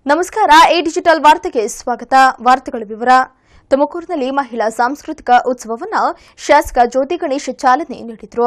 ನಮಸ್ಕಾರ A digital ವಾರ್ತೆಗೆ ಸ್ವಾಗತ ವಾರ್ತೆಗಳ ವಿವರ ತುಮಕೂರಿನಲ್ಲಿ ಮಹಿಳಾ ಸಾಂಸ್ಕೃತಿಕ ಉತ್ಸವವನ್ನು ಶಾಸಕ ಜ್ಯೋತಿ ಗಣೇಶ್ ಚಾಲನೆ ನೀಡಿದರು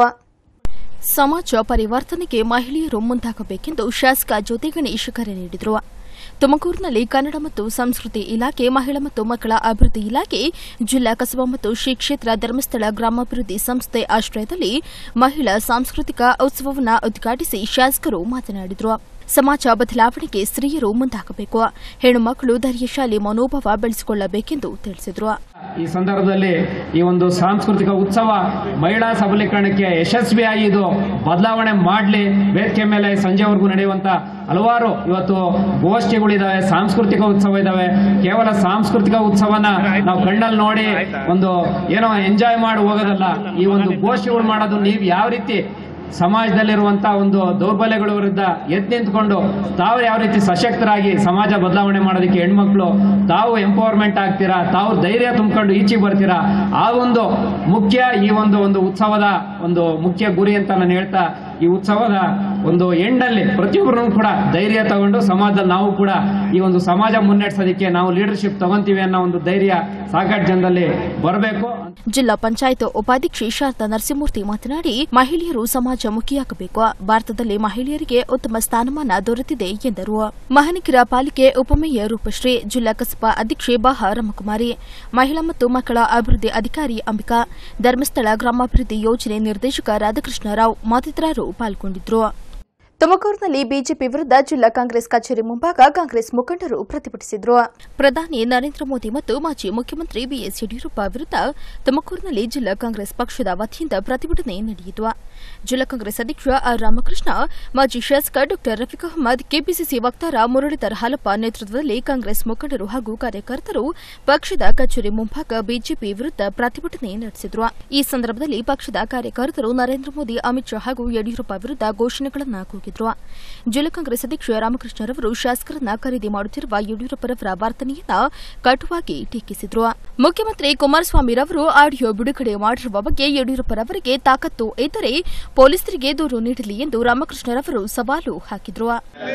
ಸಮಾಜ ಪರಿವರ್ತನೆಗೆ ಮಹಿಳೆಯರು ಮುಂದಾಗಬೇಕೆಂದು ಶಾಸಕ ಜ್ಯೋತಿ ಗಣೇಶ್ ಕರೆ ನೀಡಿದರು ತುಮಕೂರಿನಲ್ಲಿ ಕನ್ನಡ ಮತ್ತು ಸಂಸ್ಕೃತಿ ಇಲಾಖೆ ಮಹಿಳಾ ಮತ್ತು ಮಕ್ಕಳ ಅಭಿವೃದ್ಧಿ ಇಲಾಖೆ ಜಿಲ್ಲಾ ಕಸಬಾ ಮತ್ತು ಶ್ರೀ ಕ್ಷೇತ್ರ ಧರ್ಮಸ್ಥಳ ಗ್ರಾಮಾಭಿವೃದ್ಧಿ ಸಂಸ್ಥೆ ಆಶ್ರಯದಲ್ಲಿ ಮಹಿಳಾ ಸಾಂಸ್ಕೃತಿಕ ಉತ್ಸವವನ್ನು ಉದ್ಘಾಟಿಸಿ ಶಾಸಕರು ಮಾತನಾಡಿದರು ಸಮಾಜ ಬದಲಾವಣೆಗೆ ಸ್ತ್ರೀಯರು ಮುಂದಾಗಬೇಕು ಹೆಣ್ಣು ಮಕ್ಕಳು ಧೈರ್ಯಶಾಲಿ ಮನೋಭಾವ ಬೆಳೆಸಿಕೊಳ್ಳಬೇಕೆಂದು ತಿಳಿಸಿದರು ಈ ಸಂದರ್ಭದಲ್ಲಿ ಈ ಒಂದು ಸಾಂಸ್ಕೃತಿಕ ಉತ್ಸವ ಮಹಿಳಾ ಸಬಲೀಕರಣಕ್ಕೆ ಯಶಸ್ವಿಯಾಗಿ ಇದು ಬದಲಾವಣೆ ಮಾಡಲಿ ವೇದಿಕೆ ಮೇಲೆ ಸಂಜೆವರೆಗೂ ನಡೆಯುವಂತ ಹಲವಾರು ಇವತ್ತು ಗೋಷ್ಠಿಗಳಿದಾವೆ ಸಾಂಸ್ಕೃತಿಕ ಉತ್ಸವ ಇದಾವೆ ಕೇವಲ ಸಾಂಸ್ಕೃತಿಕ ಉತ್ಸವನ ನಾವು ಕಣ್ಣಲ್ಲಿ ನೋಡಿ ಒಂದು ಏನೋ ಎಂಜಾಯ್ ಮಾಡಿ ಹೋಗೋದಲ್ಲ ಈ ಒಂದು ಗೋಷ್ಠಿಗಳು ಮಾಡೋದು ನೀವು ಯಾವ ರೀತಿ ಸಮಾಜದಲ್ಲಿರುವಂತಹ ಒಂದು ದೌರ್ಬಲ್ಯಗಳ ವಿರುದ್ಧ ಎದ್ದು ನಿಂತ್ಕೊಂಡು ತಾವು ಯಾವ ರೀತಿ ಸಶಕ್ತರಾಗಿ ಸಮಾಜ ಬದಲಾವಣೆ ಮಾಡೋದಕ್ಕೆ ಹೆಣ್ಮಕ್ಳು ತಾವು ಎಂಪವರ್ಮೆಂಟ್ ಆಗ್ತೀರಾ ತಾವು ಧೈರ್ಯ ತುಂಬಿಕೊಂಡು ಈಚೆಗೆ ಬರ್ತೀರಾ ಆ ಒಂದು ಮುಖ್ಯ ಈ ಒಂದು ಒಂದು ಉತ್ಸವದ ಒಂದು ಮುಖ್ಯ ಗುರಿ ಅಂತ ನಾನು ಹೇಳ್ತಾ ಈ ಉತ್ಸವದ ಒಂದು ಎಂಡಲ್ಲಿ ಪ್ರತಿಯೊಬ್ಬರೂ ಕೂಡ ಧೈರ್ಯ ತಗೊಂಡು ಸಮಾಜದಲ್ಲಿ ನಾವು ಕೂಡ ಈ ಒಂದು ಸಮಾಜ ಮುನ್ನಡೆಸೋದಕ್ಕೆ ನಾವು ಲೀಡರ್ಶಿಪ್ ತಗೊಂತೀವಿ ಅನ್ನೋ ಒಂದು ಧೈರ್ಯ ಸಾಕಷ್ಟು ಜನದಲ್ಲಿ ಬರಬೇಕು ಜಿಲ್ಲಾ ಪಂಚಾಯತ್ ಉಪಾಧ್ಯಕ್ಷೆ ಶಾರದಾ ನರಸಿಂಹಮೂರ್ತಿ ಮಾತನಾಡಿ ಮಹಿಳೆಯರು ಸಮಾಜಮುಖಿಯಾಗಬೇಕು ಭಾರತದಲ್ಲಿ ಮಹಿಳೆಯರಿಗೆ ಉತ್ತಮ ಸ್ಥಾನಮಾನ ದೊರೆತಿದೆ ಎಂದರು ಮಹಾನಗರ ಪಾಲಿಕೆ ಉಪಮೇಯರ್ ರೂಪಶ್ರೀ ಜಿಲ್ಲಾ ಕಸಬಾ ಅಧ್ಯಕ್ಷೆ ಬಾಹ ರಮಕುಮಾರಿ ಮಹಿಳಾ ಮತ್ತು ಮಕ್ಕಳ ಅಭಿವೃದ್ಧಿ ಅಧಿಕಾರಿ ಅಂಬಿಕಾ ಧರ್ಮಸ್ಥಳ ಗ್ರಾಮಾಭಿವೃದ್ಧಿ ಯೋಜನೆ ನಿರ್ದೇಶಕ ರಾಧಾಕೃಷ್ಣರಾವ್ ಮತ್ತಿತರರು ಪಾಲ್ಗೊಂಡಿದ್ದರು ತುಮಕೂರಿನಲ್ಲಿ ಬಿಜೆಪಿ ವಿರುದ್ಧ ಜಿಲ್ಲಾ ಕಾಂಗ್ರೆಸ್ ಕಚೇರಿ ಮುಂಭಾಗ ಕಾಂಗ್ರೆಸ್ ಮುಖಂಡರು ಪ್ರತಿಭಟಿಸಿದರು ಪ್ರಧಾನಿ ನರೇಂದ್ರ ಮೋದಿ ಮತ್ತು ಮಾಜಿ ಮುಖ್ಯಮಂತ್ರಿ ಬಿಎಸ್ ಯಡಿಯೂರಪ್ಪ ವಿರುದ್ಧ ತುಮಕೂರಿನಲ್ಲಿ ಜಿಲ್ಲಾ ಕಾಂಗ್ರೆಸ್ ಪಕ್ಷದ ವತಿಯಿಂದ ಪ್ರತಿಭಟನೆ ನಡೆಯಿತು ಜಿಲ್ಲಾ ಕಾಂಗ್ರೆಸ್ ಅಧ್ಯಕ್ಷ ಆರ್ ರಾಮಕೃಷ್ಣ ಮಾಜಿ ಶಾಸಕ ಡಾ ರಫೀಕ್ ಅಹಮದ್ ಕೆಪಿಸಿಸಿ ವಕ್ತಾರ ಮುರಳೀಧರ್ ಹಾಲಪ್ಪ ನೇತೃತ್ವದಲ್ಲಿ ಕಾಂಗ್ರೆಸ್ ಮುಖಂಡರು ಹಾಗೂ ಕಾರ್ಯಕರ್ತರು ಪಕ್ಷದ ಕಚೇರಿ ಮುಂಭಾಗ ಬಿಜೆಪಿ ವಿರುದ್ಧ ಪ್ರತಿಭಟನೆ ನಡೆಸಿದರು ಈ ಸಂದರ್ಭದಲ್ಲಿ ಪಕ್ಷದ ಕಾರ್ಯಕರ್ತರು ನರೇಂದ್ರ ಮೋದಿ ಅಮಿತ್ ಶಾ ಹಾಗೂ ಯಡಿಯೂರಪ್ಪ ವಿರುದ್ಧ ಘೋಷಣೆಗಳನ್ನು ಕೂಗಿದ್ರು ಜಿಲ್ಲಾ ಕಾಂಗ್ರೆಸ್ ಅಧ್ಯಕ್ಷ ರಾಮಕೃಷ್ಣರವರು ಶಾಸಕರನ್ನ ಖರೀದಿ ಮಾಡುತ್ತಿರುವ ಯಡಿಯೂರಪ್ಪರವರ ವರ್ತನೆಯನ್ನ ಕಟುವಾಗಿ ಟೀಕಿಸಿದ್ರು ಮುಖ್ಯಮಂತ್ರಿ ಕುಮಾರಸ್ವಾಮಿರವರು ಆಡಿಯೋ ಬಿಡುಗಡೆ ಮಾಡಿರುವ ಬಗ್ಗೆ ಯಡಿಯೂರಪ್ಪರವರಿಗೆ ತಾಕತ್ತು ಇದ್ದರೆ ಪೊಲೀಸರಿಗೆ ದೂರು ನೀಡಲಿ ಎಂದು ರಾಮಕೃಷ್ಣರವರು ಸವಾಲು ಹಾಕಿದ್ರು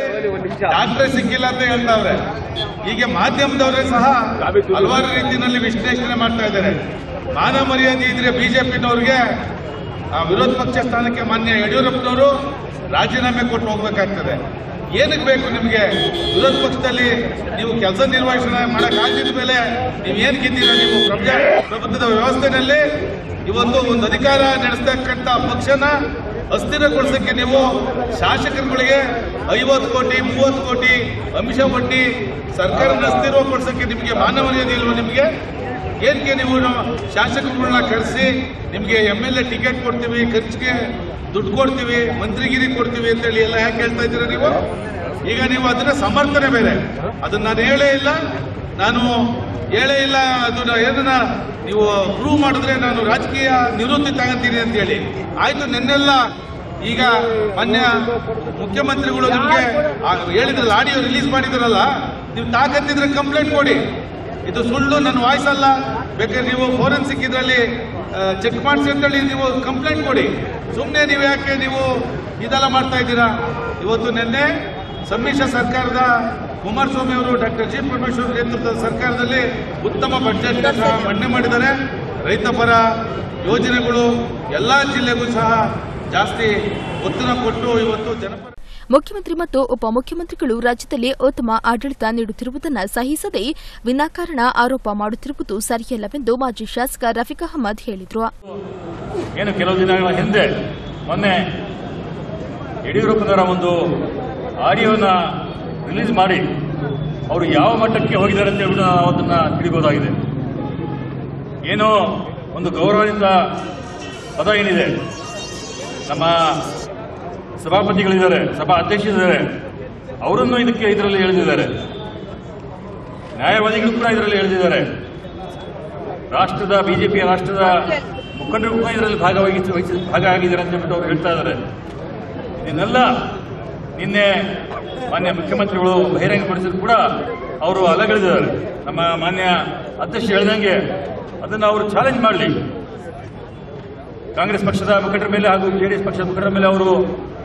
ಡಾಕ್ಟ್ರೇ ಸಿಕ್ಕಿಲ್ಲ ಅಂತ ಹೇಳ್ತಾವ್ರೆ ಹೀಗೆ ಮಾಧ್ಯಮದವರೇ ಸಹ ಹಲವಾರು ರೀತಿಯಲ್ಲಿ ವಿಶ್ಲೇಷಣೆ ಮಾಡ್ತಾ ಇದ್ದಾರೆ ಮಾನ ಮರ್ಯಾದೆ ಇದ್ರೆ ಬಿಜೆಪಿನವ್ರಿಗೆ ವಿರೋಧ ಪಕ್ಷ ಸ್ಥಾನಕ್ಕೆ ಮಾನ್ಯ ಯಡಿಯೂರಪ್ಪನವರು ರಾಜೀನಾಮೆ ಕೊಟ್ಟು ಹೋಗ್ಬೇಕಾಗ್ತದೆ ಏನಕ್ಕೆ ಬೇಕು ನಿಮಗೆ ವಿರೋಧ ಪಕ್ಷದಲ್ಲಿ ನೀವು ಕೆಲಸ ನಿರ್ವಹಣೆ ಮಾಡಕ್ಕಾಗದಿದ ಮೇಲೆ ನೀವು ಏನು ಗೆದ್ದೀರ ನೀವು ಪ್ರಜಾ ಪ್ರಭುತ್ವದ ವ್ಯವಸ್ಥೆನಲ್ಲಿ ಇವತ್ತು ಒಂದು ಅಧಿಕಾರ ನಡೆಸ್ತಕ್ಕಂಥ ಪಕ್ಷನ ಅಸ್ಥಿರಗೊಳಿಸಕ್ಕೆ ನೀವು ಶಾಸಕರುಗಳಿಗೆ ಐವತ್ತು ಕೋಟಿ ಮೂವತ್ತು ಕೋಟಿ ಅಂಶ ಒಡ್ಡಿ ಸರ್ಕಾರದ ಅಸ್ಥಿರಗೊಳಿಸಕ್ಕೆ ನಿಮಗೆ ಮಾನವ ಮರ್ಯಾದೆ ಇಲ್ವಾ ನಿಮಗೆ ಏನಕ್ಕೆ ನೀವು ನಮ್ಮ ಶಾಸಕರುಗಳನ್ನ ಕರೆಸಿ ನಿಮಗೆ ಎಮ್ ಎಲ್ ಎ ಟಿಕೆಟ್ ಕೊಡ್ತೀವಿ ಖರ್ಚಿಗೆ ದುಡ್ಡು ಕೊಡ್ತೀವಿ ಮಂತ್ರಿಗಿರಿ ಕೊಡ್ತೀವಿ ಅಂತೇಳಿ ಎಲ್ಲ ಯಾಕೆ ಹೇಳ್ತಾ ಇದ್ದೀರಾ ನೀವು ಈಗ ನೀವು ಅದನ್ನ ಸಮರ್ಥನೆ ಬೇರೆ ಅದನ್ನ ನಾನು ಹೇಳೇ ಇಲ್ಲ ನಾನು ಹೇಳೇ ಇಲ್ಲ ಅದನ್ನ ಏನನ್ನ ನೀವು ಪ್ರೂವ್ ಮಾಡಿದ್ರೆ ನಾನು ರಾಜಕೀಯ ನಿವೃತ್ತಿ ತಗೊಂತೀನಿ ಅಂತ ಹೇಳಿ ಆಯ್ತು ನಿನ್ನೆಲ್ಲ ಈಗ ಮಾನ್ಯ ಮುಖ್ಯಮಂತ್ರಿಗಳು ನಿಮಗೆ ಹೇಳಿದ್ರಲ್ಲ ಆಡಿಯೋ ರಿಲೀಸ್ ಮಾಡಿದ್ರಲ್ಲ ನೀವು ತಾಕತ್ತಿದ್ರೆ ಕಂಪ್ಲೇಂಟ್ ಕೊಡಿ ಇದು ಸುಳ್ಳು ನನ್ನ ವಾಯ್ಸ್ ಅಲ್ಲ ಬೇಕಾದ್ರೆ ನೀವು ಫೋರೆನ್ಸಿಕ್ ಇದರಲ್ಲಿ ಚೆಕ್ ಮಾಡಿಸಿ ಅಂತೇಳಿ ನೀವು ಕಂಪ್ಲೇಂಟ್ ಕೊಡಿ ಸುಮ್ಮನೆ ನೀವು ಯಾಕೆ ನೀವು ಇದೆಲ್ಲ ಮಾಡ್ತಾ ಇದ್ದೀರಾ ಇವತ್ತು ನಿನ್ನೆ ಸಮ್ಮಿಶ್ರ ಸರ್ಕಾರದ ಕುಮಾರಸ್ವಾಮಿ ಅವರು ಡಾಕ್ಟರ್ ಜಿ ಪರಮೇಶ್ವರ್ ನೇತೃತ್ವದ ಸರ್ಕಾರದಲ್ಲಿ ಉತ್ತಮ ಬಜೆಟ್ ಮಂಡನೆ ಮಾಡಿದ್ದಾರೆ ರೈತ ಪರ ಯೋಜನೆಗಳು ಎಲ್ಲ ಜಿಲ್ಲೆಗೂ ಸಹ ಜಾಸ್ತಿ ಒತ್ತನ್ನು ಕೊಟ್ಟು ಇವತ್ತು ಜನಪರ ಮುಖ್ಯಮಂತ್ರಿ ಮತ್ತು ಉಪಮುಖ್ಯಮಂತ್ರಿಗಳು ರಾಜ್ಯದಲ್ಲಿ ಉತ್ತಮ ಆಡಳಿತ ನೀಡುತ್ತಿರುವುದನ್ನು ಸಹಿಸದೆ ವಿನಾಕಾರಣ ಆರೋಪ ಮಾಡುತ್ತಿರುವುದು ಸರಿಯಲ್ಲವೆಂದು ಮಾಜಿ ಶಾಸಕ ರಫೀಕ್ ಅಹಮದ್ ಹೇಳಿದರು ಏನು ಕೆಲವು ದಿನಗಳ ಹಿಂದೆ ಮೊನ್ನೆ ಯಡಿಯೂರಪ್ಪನವರ ಒಂದು ಆಡಿಯೋನ ರಿಲೀಸ್ ಮಾಡಿ ಅವರು ಯಾವ ಮಟ್ಟಕ್ಕೆ ಹೋಗಿದ್ದಾರೆ ಅಂತ ಹೇಳ್ಬಿಟ್ಟು ನಾವು ಅದನ್ನ ತಿಳಿಬಹುದಾಗಿದೆ ಏನೋ ಒಂದು ಗೌರವಾನ್ವಿತ ಪದ ಏನಿದೆ ನಮ್ಮ ಸಭಾಪತಿಗಳಿದ್ದಾರೆ ಸಭಾ ಅಧ್ಯಕ್ಷರಿದ್ದಾರೆ ಅವರನ್ನು ಇದಕ್ಕೆ ಇದರಲ್ಲಿ ಎಳೆದಿದ್ದಾರೆ ನ್ಯಾಯವಾದಿಗಳು ಕೂಡ ಇದರಲ್ಲಿ ಎಳೆದಿದ್ದಾರೆ ರಾಷ್ಟ್ರದ ಬಿಜೆಪಿಯ ರಾಷ್ಟ್ರದ ಮುಖಂಡರು ಕೂಡ ಇದರಲ್ಲಿ ಭಾಗವಾಗಿ ವಹಿಸಿ- ಭಾಗ ಆಗಿದ್ದಾರೆ ಅಂತ ಹೇಳ್ಬಿಟ್ಟು ಅವ್ರು ಹೇಳ್ತಾ ಇದ್ದಾರೆ ಇದನ್ನೆಲ್ಲ ನಿನ್ನೆ ಮಾನ್ಯ ಮುಖ್ಯಮಂತ್ರಿಗಳು ಬಹಿರಂಗಪಡಿಸಿದ್ರು ಕೂಡ ಅವರು ಅಲಗಳಿದ್ದಾರೆ ನಮ್ಮ ಮಾನ್ಯ ಅಧ್ಯಕ್ಷ ಹೇಳ್ದಂಗೆ ಅದನ್ನು ಅವರು ಚಾಲೆಂಜ್ ಮಾಡಲಿ ಕಾಂಗ್ರೆಸ್ ಪಕ್ಷದ ಮುಖಂಡರ ಮೇಲೆ ಹಾಗೂ ಜೆಡಿಎಸ್ ಪಕ್ಷದ ಮುಖಂಡರ ಮೇಲೆ ಅವರು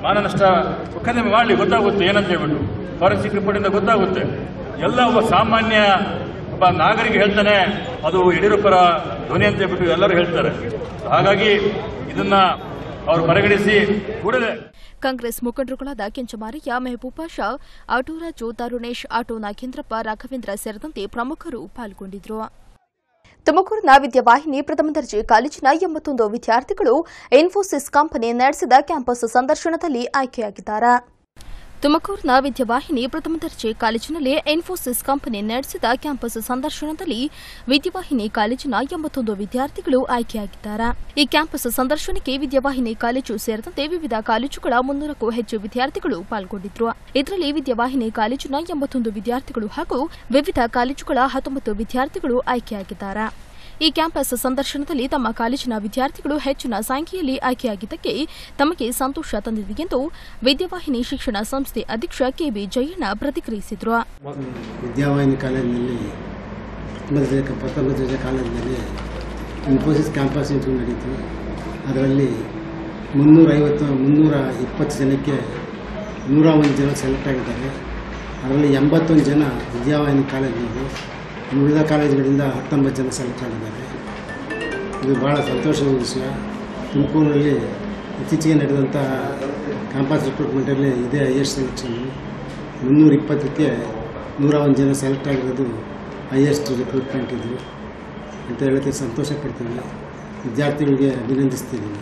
ಮಾನನಷ್ಟ ಮೊಕದ್ದಮೆ ಮಾಡಲಿ ಗೊತ್ತಾಗುತ್ತೆ ಏನಂತ ಹೇಳ್ಬಿಟ್ಟು ಫಾರೆನ್ಸಿಕ್ ರಿಪೋರ್ಟಿಂದ ಗೊತ್ತಾಗುತ್ತೆ ಎಲ್ಲ ಒಬ್ಬ ಸಾಮಾನ್ಯ ಒಬ್ಬ ನಾಗರಿಕ ಹೇಳ್ತಾನೆ ಅದು ಯಡಿಯೂರಪ್ಪರ ಧ್ವನಿ ಅಂತ ಹೇಳ್ಬಿಟ್ಟು ಎಲ್ಲರೂ ಹೇಳ್ತಾರೆ ಹಾಗಾಗಿ ಇದನ್ನ ಅವರು ಪರಿಗಣಿಸಿ ಕೂಡಲೇ ಕಾಂಗ್ರೆಸ್ ಮುಖಂಡರುಗಳಾದ ಕೆಂಚಮಾರಯ್ಯ ಮೆಹಬೂಬಾ ಶಾ ಆಟೋ ರಾಜು ತರುಣೇಶ್ ಆಟೋ ನಾಗೇಂದ್ರಪ್ಪ ರಾಘವೇಂದ್ರ ಸೇರಿದಂತೆ ಪ್ರಮುಖರು ಪಾಲ್ಗೊಂಡಿದ್ದರು ತುಮಕೂರಿನ ವಿದ್ಯಾವಾಹಿನಿ ಪ್ರಥಮ ದರ್ಜೆ ಕಾಲೇಜಿನ ಎಂಬತ್ತೊಂದು ವಿದ್ಯಾರ್ಥಿಗಳು ಇನ್ಫೋಸಿಸ್ ಕಂಪನಿ ನಡೆಸಿದ ಕ್ಯಾಂಪಸ್ ಸಂದರ್ಶನದಲ್ಲಿ ಆಯ್ಕೆಯಾಗಿದ್ದಾರೆ ತುಮಕೂರಿನ ವಿದ್ಯಾವಾಹಿನಿ ಪ್ರಥಮ ದರ್ಜೆ ಕಾಲೇಜಿನಲ್ಲಿ ಇನ್ಫೋಸಿಸ್ ಕಂಪನಿ ನಡೆಸಿದ ಕ್ಯಾಂಪಸ್ ಸಂದರ್ಶನದಲ್ಲಿ ವಿದ್ಯಾವಾಹಿನಿ ಕಾಲೇಜಿನ ಎಂಬತ್ತೊಂದು ವಿದ್ಯಾರ್ಥಿಗಳು ಆಯ್ಕೆಯಾಗಿದ್ದಾರೆ ಈ ಕ್ಯಾಂಪಸ್ ಸಂದರ್ಶನಕ್ಕೆ ವಿದ್ಯಾವಾಹಿನಿ ಕಾಲೇಜು ಸೇರಿದಂತೆ ವಿವಿಧ ಕಾಲೇಜುಗಳ ಮುನ್ನೂರಕ್ಕೂ ಹೆಚ್ಚು ವಿದ್ಯಾರ್ಥಿಗಳು ಪಾಲ್ಗೊಂಡಿದ್ರು ಇದರಲ್ಲಿ ವಿದ್ಯಾವಾಹಿನಿ ಕಾಲೇಜಿನ ಎಂಬತ್ತೊಂದು ವಿದ್ಯಾರ್ಥಿಗಳು ಹಾಗೂ ವಿವಿಧ ಕಾಲೇಜುಗಳ ಹತ್ತೊಂಬತ್ತು ವಿದ್ಯಾರ್ಥಿಗಳು ಆಯ್ಕೆಯಾಗಿದ್ದಾರೆ ಈ ಕ್ಯಾಂಪಸ್ ಸಂದರ್ಶನದಲ್ಲಿ ತಮ್ಮ ಕಾಲೇಜಿನ ವಿದ್ಯಾರ್ಥಿಗಳು ಹೆಚ್ಚಿನ ಸಂಖ್ಯೆಯಲ್ಲಿ ಆಯ್ಕೆಯಾಗಿದ್ದಕ್ಕೆ ತಮಗೆ ಸಂತೋಷ ತಂದಿದೆ ಎಂದು ವಿದ್ಯಾವಾಹಿನಿ ಶಿಕ್ಷಣ ಸಂಸ್ಥೆ ಅಧ್ಯಕ್ಷ ಕೆಬಿ ಜಯಣ್ಣ ಪ್ರತಿಕ್ರಿಯಿಸಿದರು ವಿದ್ಯಾವಾಹಿನಿ ಕಾಲೇಜಿನಲ್ಲಿ ಪ್ರಥಮ ದರ್ಜೆ ಪ್ರಥಮ ದರ್ಜೆ ಕಾಲೇಜಿನಲ್ಲಿ ಇನ್ಫೋಸಿಸ್ ಕ್ಯಾಂಪಸ್ ಇಂಟರ್ವ್ಯೂ ನಡೀತು ಅದರಲ್ಲಿ ಮುನ್ನೂರೈವತ್ತು ಮುನ್ನೂರ ಇಪ್ಪತ್ತು ಜನಕ್ಕೆ ನೂರ ಒಂದು ಜನ ಸೆಲೆಕ್ಟ್ ಆಗಿದ್ದಾರೆ ಅದರಲ್ಲಿ ಎಂಬತ್ತೊಂದು ಜನ ವಿದ್ಯಾವಾಹಿನಿ ಕಾಲೇಜಿನವರು ಉಳಿದ ಕಾಲೇಜುಗಳಿಂದ ಹತ್ತೊಂಬತ್ತು ಜನ ಸೆಲೆಕ್ಟ್ ಆಗಿದ್ದಾರೆ ಇದು ಭಾಳ ಸಂತೋಷದ ವಿಷಯ ತುಮಕೂರಿನಲ್ಲಿ ಇತ್ತೀಚೆಗೆ ನಡೆದಂಥ ಕ್ಯಾಂಪಸ್ ರಿಕ್ರೂಟ್ಮೆಂಟಲ್ಲಿ ಇದೇ ಹೈಯೆಸ್ಟ್ ಸೆಲೆಕ್ಷನ್ನು ಮುನ್ನೂರ ಇಪ್ಪತ್ತಕ್ಕೆ ನೂರ ಒಂದು ಜನ ಸೆಲೆಕ್ಟ್ ಆಗಿರೋದು ಹೈಯೆಸ್ಟ್ ರಿಕ್ರೂಟ್ಮೆಂಟ್ ಇದು ಅಂತ ಹೇಳೋಕ್ಕೆ ಸಂತೋಷ ಪಡ್ತೀನಿ ವಿದ್ಯಾರ್ಥಿಗಳಿಗೆ ಅಭಿನಂದಿಸ್ತಿದ್ದೀನಿ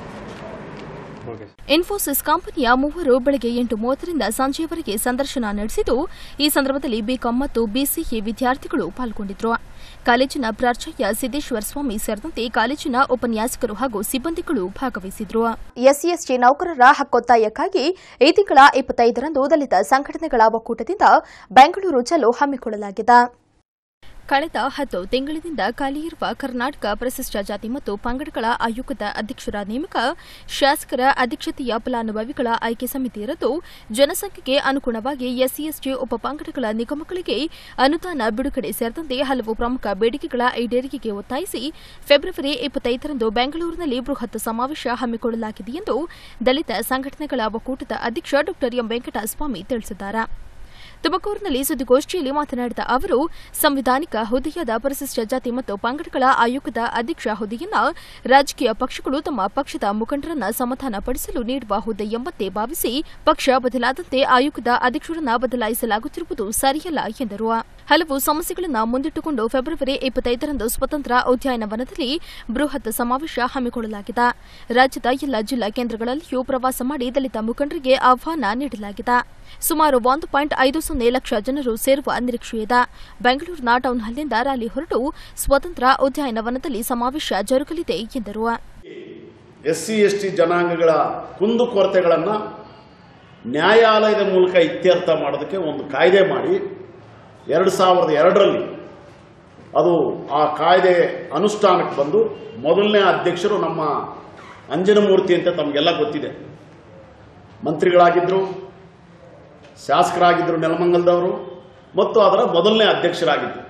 ಇನ್ಫೋಸಿಸ್ ಕಂಪನಿಯ ಮೂವರು ಬೆಳಗ್ಗೆ ಎಂಟು ಮೂವತ್ತರಿಂದ ಸಂಜೆಯವರೆಗೆ ಸಂದರ್ಶನ ನಡೆಸಿದ್ದು ಈ ಸಂದರ್ಭದಲ್ಲಿ ಬಿಕಾಂ ಮತ್ತು ಬಿಸಿಎ ವಿದ್ಯಾರ್ಥಿಗಳು ಪಾಲ್ಗೊಂಡಿದ್ದರು ಕಾಲೇಜಿನ ಪ್ರಾಚಾರ್ಯ ಸಿದ್ದೇಶ್ವರ ಸ್ವಾಮಿ ಸೇರಿದಂತೆ ಕಾಲೇಜಿನ ಉಪನ್ಯಾಸಕರು ಹಾಗೂ ಸಿಬ್ಬಂದಿಗಳು ಭಾಗವಹಿಸಿದ್ರು ಎಸ್ಸಿಎಸ್ಟಿ ನೌಕರರ ಹಕ್ಕೊತ್ತಾಯಕ್ಕಾಗಿ ಈ ತಿಂಗಳ ಇಪ್ಪತ್ತೈದರಂದು ದಲಿತ ಸಂಘಟನೆಗಳ ಒಕ್ಕೂಟದಿಂದ ಬೆಂಗಳೂರು ಚಲೋ ಹಮ್ಮಿಕೊಳ್ಳಲಾಗಿದೆ ಕಳೆದ ಹತ್ತು ತಿಂಗಳಿನಿಂದ ಖಾಲಿಯಿರುವ ಕರ್ನಾಟಕ ಪರಿಶಿಷ್ಟ ಜಾತಿ ಮತ್ತು ಪಂಗಡಗಳ ಆಯೋಗದ ಅಧ್ಯಕ್ಷರ ನೇಮಕ ಶಾಸಕರ ಅಧ್ಯಕ್ಷತೆಯ ಫಲಾನುಭವಿಗಳ ಆಯ್ಕೆ ಸಮಿತಿ ಇರದ್ದು ಜನಸಂಖ್ಯೆಗೆ ಅನುಗುಣವಾಗಿ ಎಸ್ಸಿಎಸ್ಟಿ ಉಪಪಂಗಡಗಳ ನಿಗಮಗಳಿಗೆ ಅನುದಾನ ಬಿಡುಗಡೆ ಸೇರಿದಂತೆ ಹಲವು ಪ್ರಮುಖ ಬೇಡಿಕೆಗಳ ಈಡೇರಿಕೆಗೆ ಒತ್ತಾಯಿಸಿ ಫೆಬ್ರವರಿ ಇಪ್ಪತ್ತೈದರಂದು ಬೆಂಗಳೂರಿನಲ್ಲಿ ಬೃಹತ್ ಸಮಾವೇಶ ಹಮ್ಮಿಕೊಳ್ಳಲಾಗಿದೆ ಎಂದು ದಲಿತ ಸಂಘಟನೆಗಳ ಒಕ್ಕೂಟದ ಅಧ್ಯಕ್ಷ ಡಾ ಎಂ ವೆಂಕಟಸ್ವಾಮಿ ತಿಳಿಸಿದ್ದಾರೆ ತುಮಕೂರಿನಲ್ಲಿ ಸುದ್ದಿಗೋಷ್ಠಿಯಲ್ಲಿ ಮಾತನಾಡಿದ ಅವರು ಸಂವಿಧಾನಿಕ ಹುದ್ದೆಯಾದ ಪರಿಶಿಷ್ಟ ಜಾತಿ ಮತ್ತು ಪಂಗಡಗಳ ಆಯೋಗದ ಅಧ್ಯಕ್ಷ ಹುದ್ದೆಯನ್ನ ರಾಜಕೀಯ ಪಕ್ಷಗಳು ತಮ್ಮ ಪಕ್ಷದ ಮುಖಂಡರನ್ನ ಸಮಾಧಾನಪಡಿಸಲು ನೀಡುವ ಹುದ್ದೆ ಎಂಬಂತೆ ಭಾವಿಸಿ ಪಕ್ಷ ಬದಲಾದಂತೆ ಆಯೋಗದ ಅಧ್ಯಕ್ಷರನ್ನ ಬದಲಾಯಿಸಲಾಗುತ್ತಿರುವುದು ಸರಿಯಲ್ಲ ಎಂದರು ಹಲವು ಸಮಸ್ಯೆಗಳನ್ನು ಮುಂದಿಟ್ಟುಕೊಂಡು ಫೆಬ್ರವರಿ ಇಪ್ಪತ್ತೈದರಂದು ಸ್ವತಂತ್ರ ಉದ್ಯಾನವನದಲ್ಲಿ ಬೃಹತ್ ಸಮಾವೇಶ ಹಮ್ಮಿಕೊಳ್ಳಲಾಗಿದೆ ರಾಜ್ಯದ ಎಲ್ಲ ಜಿಲ್ಲಾ ಕೇಂದ್ರಗಳಲ್ಲಿಯೂ ಪ್ರವಾಸ ಮಾಡಿ ದಲಿತ ಮುಖಂಡರಿಗೆ ಆಹ್ವಾನ ನೀಡಲಾಗಿದೆ ಸುಮಾರು ಒಂದು ಪಾಯಿಂಟ್ ಐದು ಸೊನ್ನೆ ಲಕ್ಷ ಜನರು ಸೇರುವ ನಿರೀಕ್ಷೆಯಿದೆ ಬೆಂಗಳೂರಿನ ಟೌನ್ ಹಾಲ್ನಿಂದ ರ್ಯಾಲಿ ಹೊರಟು ಸ್ವತಂತ್ರ ಉದ್ಯಾನವನದಲ್ಲಿ ಸಮಾವೇಶ ಜರುಗಲಿದೆ ಎಂದರು ಎಸ್ ಸಿ ಎಸ್ ಟಿ ಜನಾಂಗಗಳ ಕುಂದುಕೊರತೆಗಳನ್ನು ನ್ಯಾಯಾಲಯದ ಮೂಲಕ ಇತ್ಯರ್ಥ ಮಾಡೋದಕ್ಕೆ ಒಂದು ಕಾಯ್ದೆ ಮಾಡಿ ಎರಡು ಸಾವಿರದ ಎರಡರಲ್ಲಿ ಅದು ಆ ಕಾಯ್ದೆ ಅನುಷ್ಠಾನಕ್ಕೆ ಬಂದು ಮೊದಲನೇ ಅಧ್ಯಕ್ಷರು ನಮ್ಮ ಅಂಜನಮೂರ್ತಿ ಅಂತ ತಮಗೆಲ್ಲ ಗೊತ್ತಿದೆ ಮಂತ್ರಿಗಳಾಗಿದ್ದರು ಶಾಸಕರಾಗಿದ್ದರು ನೆಲಮಂಗಲದವರು ಮತ್ತು ಅದರ ಮೊದಲನೇ ಅಧ್ಯಕ್ಷರಾಗಿದ್ದರು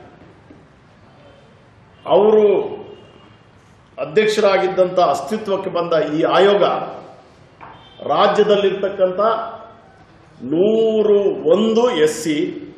ಅವರು ಅಧ್ಯಕ್ಷರಾಗಿದ್ದಂಥ ಅಸ್ತಿತ್ವಕ್ಕೆ ಬಂದ ಈ ಆಯೋಗ ರಾಜ್ಯದಲ್ಲಿರ್ತಕ್ಕಂಥ ನೂರು ಒಂದು ಎಸ್ ಸಿ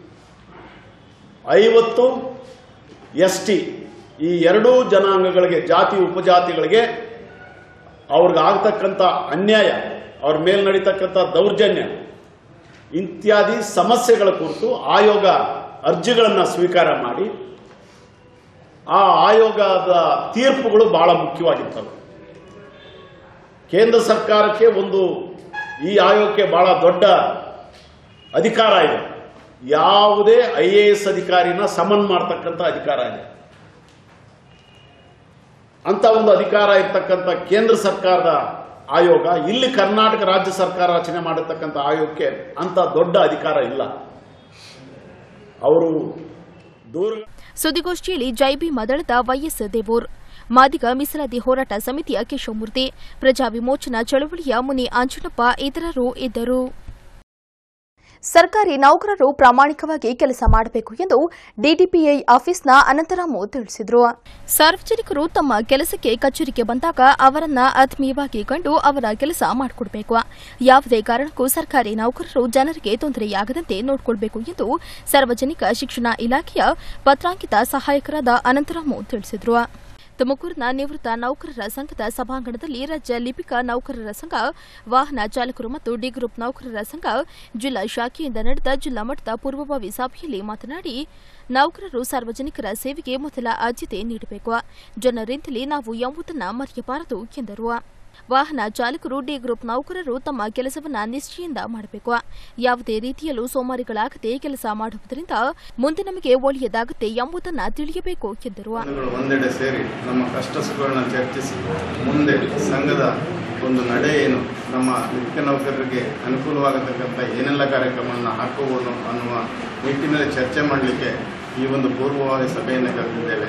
ಐವತ್ತು ಎಸ್ ಟಿ ಈ ಎರಡೂ ಜನಾಂಗಗಳಿಗೆ ಜಾತಿ ಉಪಜಾತಿಗಳಿಗೆ ಅವ್ರಿಗೆ ಆಗ್ತಕ್ಕಂಥ ಅನ್ಯಾಯ ಅವ್ರ ಮೇಲೆ ನಡೀತಕ್ಕಂಥ ದೌರ್ಜನ್ಯ ಇತ್ಯಾದಿ ಸಮಸ್ಯೆಗಳ ಕುರಿತು ಆಯೋಗ ಅರ್ಜಿಗಳನ್ನು ಸ್ವೀಕಾರ ಮಾಡಿ ಆ ಆಯೋಗದ ತೀರ್ಪುಗಳು ಬಹಳ ಮುಖ್ಯವಾಗಿರ್ತವೆ ಕೇಂದ್ರ ಸರ್ಕಾರಕ್ಕೆ ಒಂದು ಈ ಆಯೋಗಕ್ಕೆ ಬಹಳ ದೊಡ್ಡ ಅಧಿಕಾರ ಇದೆ ಯಾವುದೇ ಐ ಎ ಎಸ್ ಅಧಿಕಾರಿನ ಸಮನ್ ಮಾಡ್ತಕ್ಕಂಥ ಅಧಿಕಾರ ಇದೆ ಅಂತ ಒಂದು ಅಧಿಕಾರ ಇರ್ತಕ್ಕಂಥ ಕೇಂದ್ರ ಸರ್ಕಾರದ ಆಯೋಗ ಇಲ್ಲಿ ಕರ್ನಾಟಕ ರಾಜ್ಯ ಸರ್ಕಾರ ರಚನೆ ಮಾಡಿರ್ತಕ್ಕಂಥ ಆಯೋಗಕ್ಕೆ ಅಂತ ದೊಡ್ಡ ಅಧಿಕಾರ ಇಲ್ಲ ಅವರು ದೂರ ಸುದ್ದಿಗೋಷ್ಠಿಯಲ್ಲಿ ಜೈಬಿ ಮದಳದ ವೈಎಸ್ ದೇವೂರ್ ಮಾದಿಗ ಮೀಸಲಾತಿ ಹೋರಾಟ ಸಮಿತಿಯ ಕೇಶವಮೂರ್ತಿ ಪ್ರಜಾ ವಿಮೋಚನಾ ಚಳವಳಿಯ ಮುನಿ ಆಂಜನಪ್ಪ ಇತರರು ಇದ್ದರು ಸರ್ಕಾರಿ ನೌಕರರು ಪ್ರಾಮಾಣಿಕವಾಗಿ ಕೆಲಸ ಮಾಡಬೇಕು ಎಂದು ಡಿಡಿಪಿಐ ಆಫೀಸ್ನ ಅನಂತರಾಮು ತಿಳಿಸಿದರು ಸಾರ್ವಜನಿಕರು ತಮ್ಮ ಕೆಲಸಕ್ಕೆ ಕಚೇರಿಗೆ ಬಂದಾಗ ಅವರನ್ನ ಆತ್ಮೀಯವಾಗಿ ಕಂಡು ಅವರ ಕೆಲಸ ಮಾಡಿಕೊಡಬೇಕು ಯಾವುದೇ ಕಾರಣಕ್ಕೂ ಸರ್ಕಾರಿ ನೌಕರರು ಜನರಿಗೆ ತೊಂದರೆಯಾಗದಂತೆ ನೋಡಿಕೊಳ್ಬೇಕು ಎಂದು ಸಾರ್ವಜನಿಕ ಶಿಕ್ಷಣ ಇಲಾಖೆಯ ಪತ್ರಾಂಕಿತ ಸಹಾಯಕರಾದ ಅನಂತರಾಮು ತಿಳಿಸಿದರು ತುಮಕೂರಿನ ನಿವೃತ್ತ ನೌಕರರ ಸಂಘದ ಸಭಾಂಗಣದಲ್ಲಿ ರಾಜ್ಯ ಲಿಪಿಕ ನೌಕರರ ಸಂಘ ವಾಹನ ಚಾಲಕರು ಮತ್ತು ಡಿ ಗ್ರೂಪ್ ನೌಕರರ ಸಂಘ ಜಿಲ್ಲಾ ಶಾಖೆಯಿಂದ ನಡೆದ ಜಿಲ್ಲಾ ಮಟ್ಟದ ಪೂರ್ವಭಾವಿ ಸಭೆಯಲ್ಲಿ ಮಾತನಾಡಿ ನೌಕರರು ಸಾರ್ವಜನಿಕರ ಸೇವೆಗೆ ಮೊದಲ ಆದ್ಯತೆ ನೀಡಬೇಕು ಜನರಿಂದಲೇ ನಾವು ಎಂಬುದನ್ನು ಮರೆಯಬಾರದು ಎಂದರು ವಾಹನ ಚಾಲಕರು ಡಿ ಗ್ರೂಪ್ ನೌಕರರು ತಮ್ಮ ಕೆಲಸವನ್ನ ನಿಷ್ಠೆಯಿಂದ ಮಾಡಬೇಕು ಯಾವುದೇ ರೀತಿಯಲ್ಲೂ ಸೋಮಾರಿಗಳಾಗದೆ ಕೆಲಸ ಮಾಡುವುದರಿಂದ ಮುಂದೆ ನಮಗೆ ಒಳ್ಳೆಯದಾಗುತ್ತೆ ಎಂಬುದನ್ನು ತಿಳಿಯಬೇಕು ಎಂದರು ಸಂಘಗಳು ಒಂದೆಡೆ ಸೇರಿ ನಮ್ಮ ಕಷ್ಟ ಸುಖಗಳನ್ನ ಚರ್ಚಿಸಿ ಮುಂದೆ ಸಂಘದ ಒಂದು ನಡೆ ಏನು ನಮ್ಮ ನಿತ್ಯ ನೌಕರರಿಗೆ ಅನುಕೂಲವಾಗತಕ್ಕಂಥ ಏನೆಲ್ಲ ಕಾರ್ಯಕ್ರಮವನ್ನು ಹಾಕಬಹುದು ಅನ್ನುವ ನಿಟ್ಟಿನಲ್ಲಿ ಚರ್ಚೆ ಮಾಡಲಿಕ್ಕೆ ಈ ಒಂದು ಪೂರ್ವಭಾವಿ ಸಭೆಯನ್ನು ಕರೆದಿದ್ದೇವೆ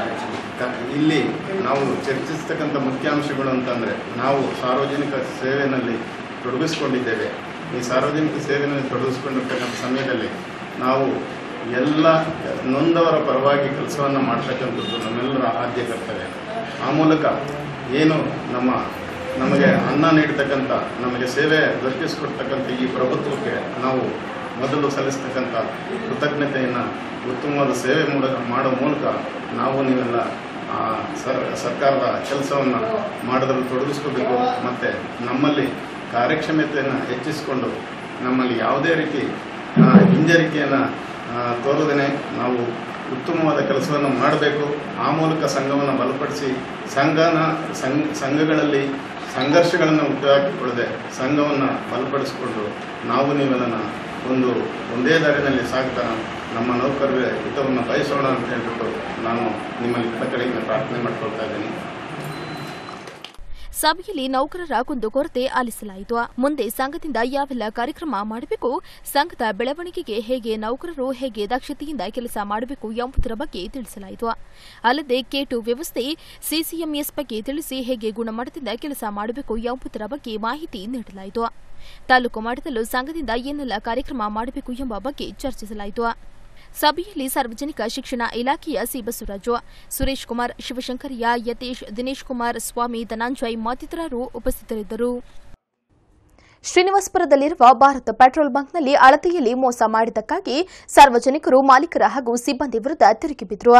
ಕ- ಇಲ್ಲಿ ನಾವು ಚರ್ಚಿಸ್ತಕ್ಕಂಥ ಮುಖ್ಯಾಂಶಗಳು ಅಂತಂದರೆ ನಾವು ಸಾರ್ವಜನಿಕ ಸೇವೆಯಲ್ಲಿ ತೊಡಗಿಸ್ಕೊಂಡಿದ್ದೇವೆ ಈ ಸಾರ್ವಜನಿಕ ಸೇವೆಯಲ್ಲಿ ತೊಡಗಿಸ್ಕೊಂಡಿರ್ತಕ್ಕಂಥ ಸಮಯದಲ್ಲಿ ನಾವು ಎಲ್ಲ ನೊಂದವರ ಪರವಾಗಿ ಕೆಲಸವನ್ನು ಮಾಡ್ತಕ್ಕಂಥದ್ದು ನಮ್ಮೆಲ್ಲರ ಆದ್ಯ ಕರ್ತವ್ಯ ಆ ಮೂಲಕ ಏನು ನಮ್ಮ ನಮಗೆ ಅನ್ನ ನೀಡ್ತಕ್ಕಂಥ ನಮಗೆ ಸೇವೆ ದೊರಕಿಸಿಕೊಡ್ತಕ್ಕಂಥ ಈ ಪ್ರಭುತ್ವಕ್ಕೆ ನಾವು ಮೊದಲು ಸಲ್ಲಿಸ್ತಕ್ಕಂಥ ಕೃತಜ್ಞತೆಯನ್ನು ಉತ್ತಮವಾದ ಸೇವೆ ಮೂಲಕ ಮಾಡೋ ಮೂಲಕ ನಾವು ನೀವೆಲ್ಲ ಆ, ಸರ್ ಸರ್ಕಾರದ ಕೆಲಸವನ್ನು ಮಾಡೋದ್ರಲ್ಲಿ ತೊಡಗಿಸ್ಕೋಬೇಕು ಮತ್ತು ನಮ್ಮಲ್ಲಿ ಕಾರ್ಯಕ್ಷಮತೆಯನ್ನು ಹೆಚ್ಚಿಸಿಕೊಂಡು ನಮ್ಮಲ್ಲಿ ಯಾವುದೇ ರೀತಿ ಆ, ಹಿಂಜರಿಕೆಯನ್ನು ತೋರದೇನೆ ನಾವು ಉತ್ತಮವಾದ ಕೆಲಸವನ್ನು ಮಾಡಬೇಕು ಆ ಮೂಲಕ ಸಂಘವನ್ನು ಬಲಪಡಿಸಿ ಸಂಘನ ಸಂಘ ಸಂಘಗಳಲ್ಲಿ ಸಂಘರ್ಷಗಳನ್ನು ಹುಟ್ಟುಹಾಕಿಕೊಳ್ಳದೆ ಸಂಘವನ್ನು ಬಲಪಡಿಸಿಕೊಂಡು ನಾವು ನೀವೆಲ್ಲ ಒಂದು ಒಂದೇ ದಾರಿನಲ್ಲಿ ಸಾಗ್ತಾ ನಮ್ಮ ನೌಕರರ ಹಿತವನ್ನು ಬಯಸೋಣ ಅಂತ ಹೇಳ್ಬಿಟ್ಟು ನಾನು ನಿಮ್ಮಲ್ಲಿ ಕಡೆಯಿಂದ ಪ್ರಾರ್ಥನೆ ಮಾಡ್ಕೊಳ್ತಾ ಇದ್ದೀನಿ ಸಭೆಯಲ್ಲಿ ನೌಕರರ ಕುಂದುಕೊರತೆ ಆಲಿಸಲಾಯಿತು ಮುಂದೆ ಸಂಘದಿಂದ ಯಾವೆಲ್ಲ ಕಾರ್ಯಕ್ರಮ ಮಾಡಬೇಕು ಸಂಘದ ಬೆಳವಣಿಗೆಗೆ ಹೇಗೆ ನೌಕರರು ಹೇಗೆ ದಕ್ಷತೆಯಿಂದ ಕೆಲಸ ಮಾಡಬೇಕು ಎಂಬುದರ ಬಗ್ಗೆ ತಿಳಿಸಲಾಯಿತು ಅಲ್ಲದೆ ಕೇಟು ವ್ಯವಸ್ಥೆ ಸಿಸಿಎಂಎಸ್ ಬಗ್ಗೆ ತಿಳಿಸಿ ಹೇಗೆ ಗುಣಮಟ್ಟದಿಂದ ಕೆಲಸ ಮಾಡಬೇಕು ಎಂಬುದರ ಬಗ್ಗೆ ಮಾಹಿತಿ ನೀಡಲಾಯಿತು ತಾಲೂಕು ಮಟ್ಟದಲ್ಲೂ ಸಂಘದಿಂದ ಏನೆಲ್ಲ ಕಾರ್ಯಕ್ರಮ ಮಾಡಬೇಕು ಎಂಬ ಬಗ್ಗೆ ಚರ್ಚಿಸಲಾಯಿತು ಸಭೆಯಲ್ಲಿ ಸಾರ್ವಜನಿಕ ಶಿಕ್ಷಣ ಇಲಾಖೆಯ ಸಿ ಬಸವರಾಜು ಸುರೇಶ್ ಕುಮಾರ್ ಶಿವಶಂಕರಯ್ಯ ಯತೀಶ್ ದಿನೇಶ್ ಕುಮಾರ್ ಸ್ವಾಮಿ ಧನಂಜಯ್ ಮತ್ತಿತರರು ಉಪಸ್ಥಿತರಿದ್ದರು ಶ್ರೀನಿವಾಸಪುರದಲ್ಲಿರುವ ಭಾರತ್ ಪೆಟ್ರೋಲ್ ಬಂಕ್ನಲ್ಲಿ ಅಳತೆಯಲ್ಲಿ ಮೋಸ ಮಾಡಿದ್ದಕ್ಕಾಗಿ ಸಾರ್ವಜನಿಕರು ಮಾಲೀಕರ ಹಾಗೂ ಸಿಬ್ಬಂದಿ ವಿರುದ್ಧ ತಿರುಗಿ ಬಿದ್ದರು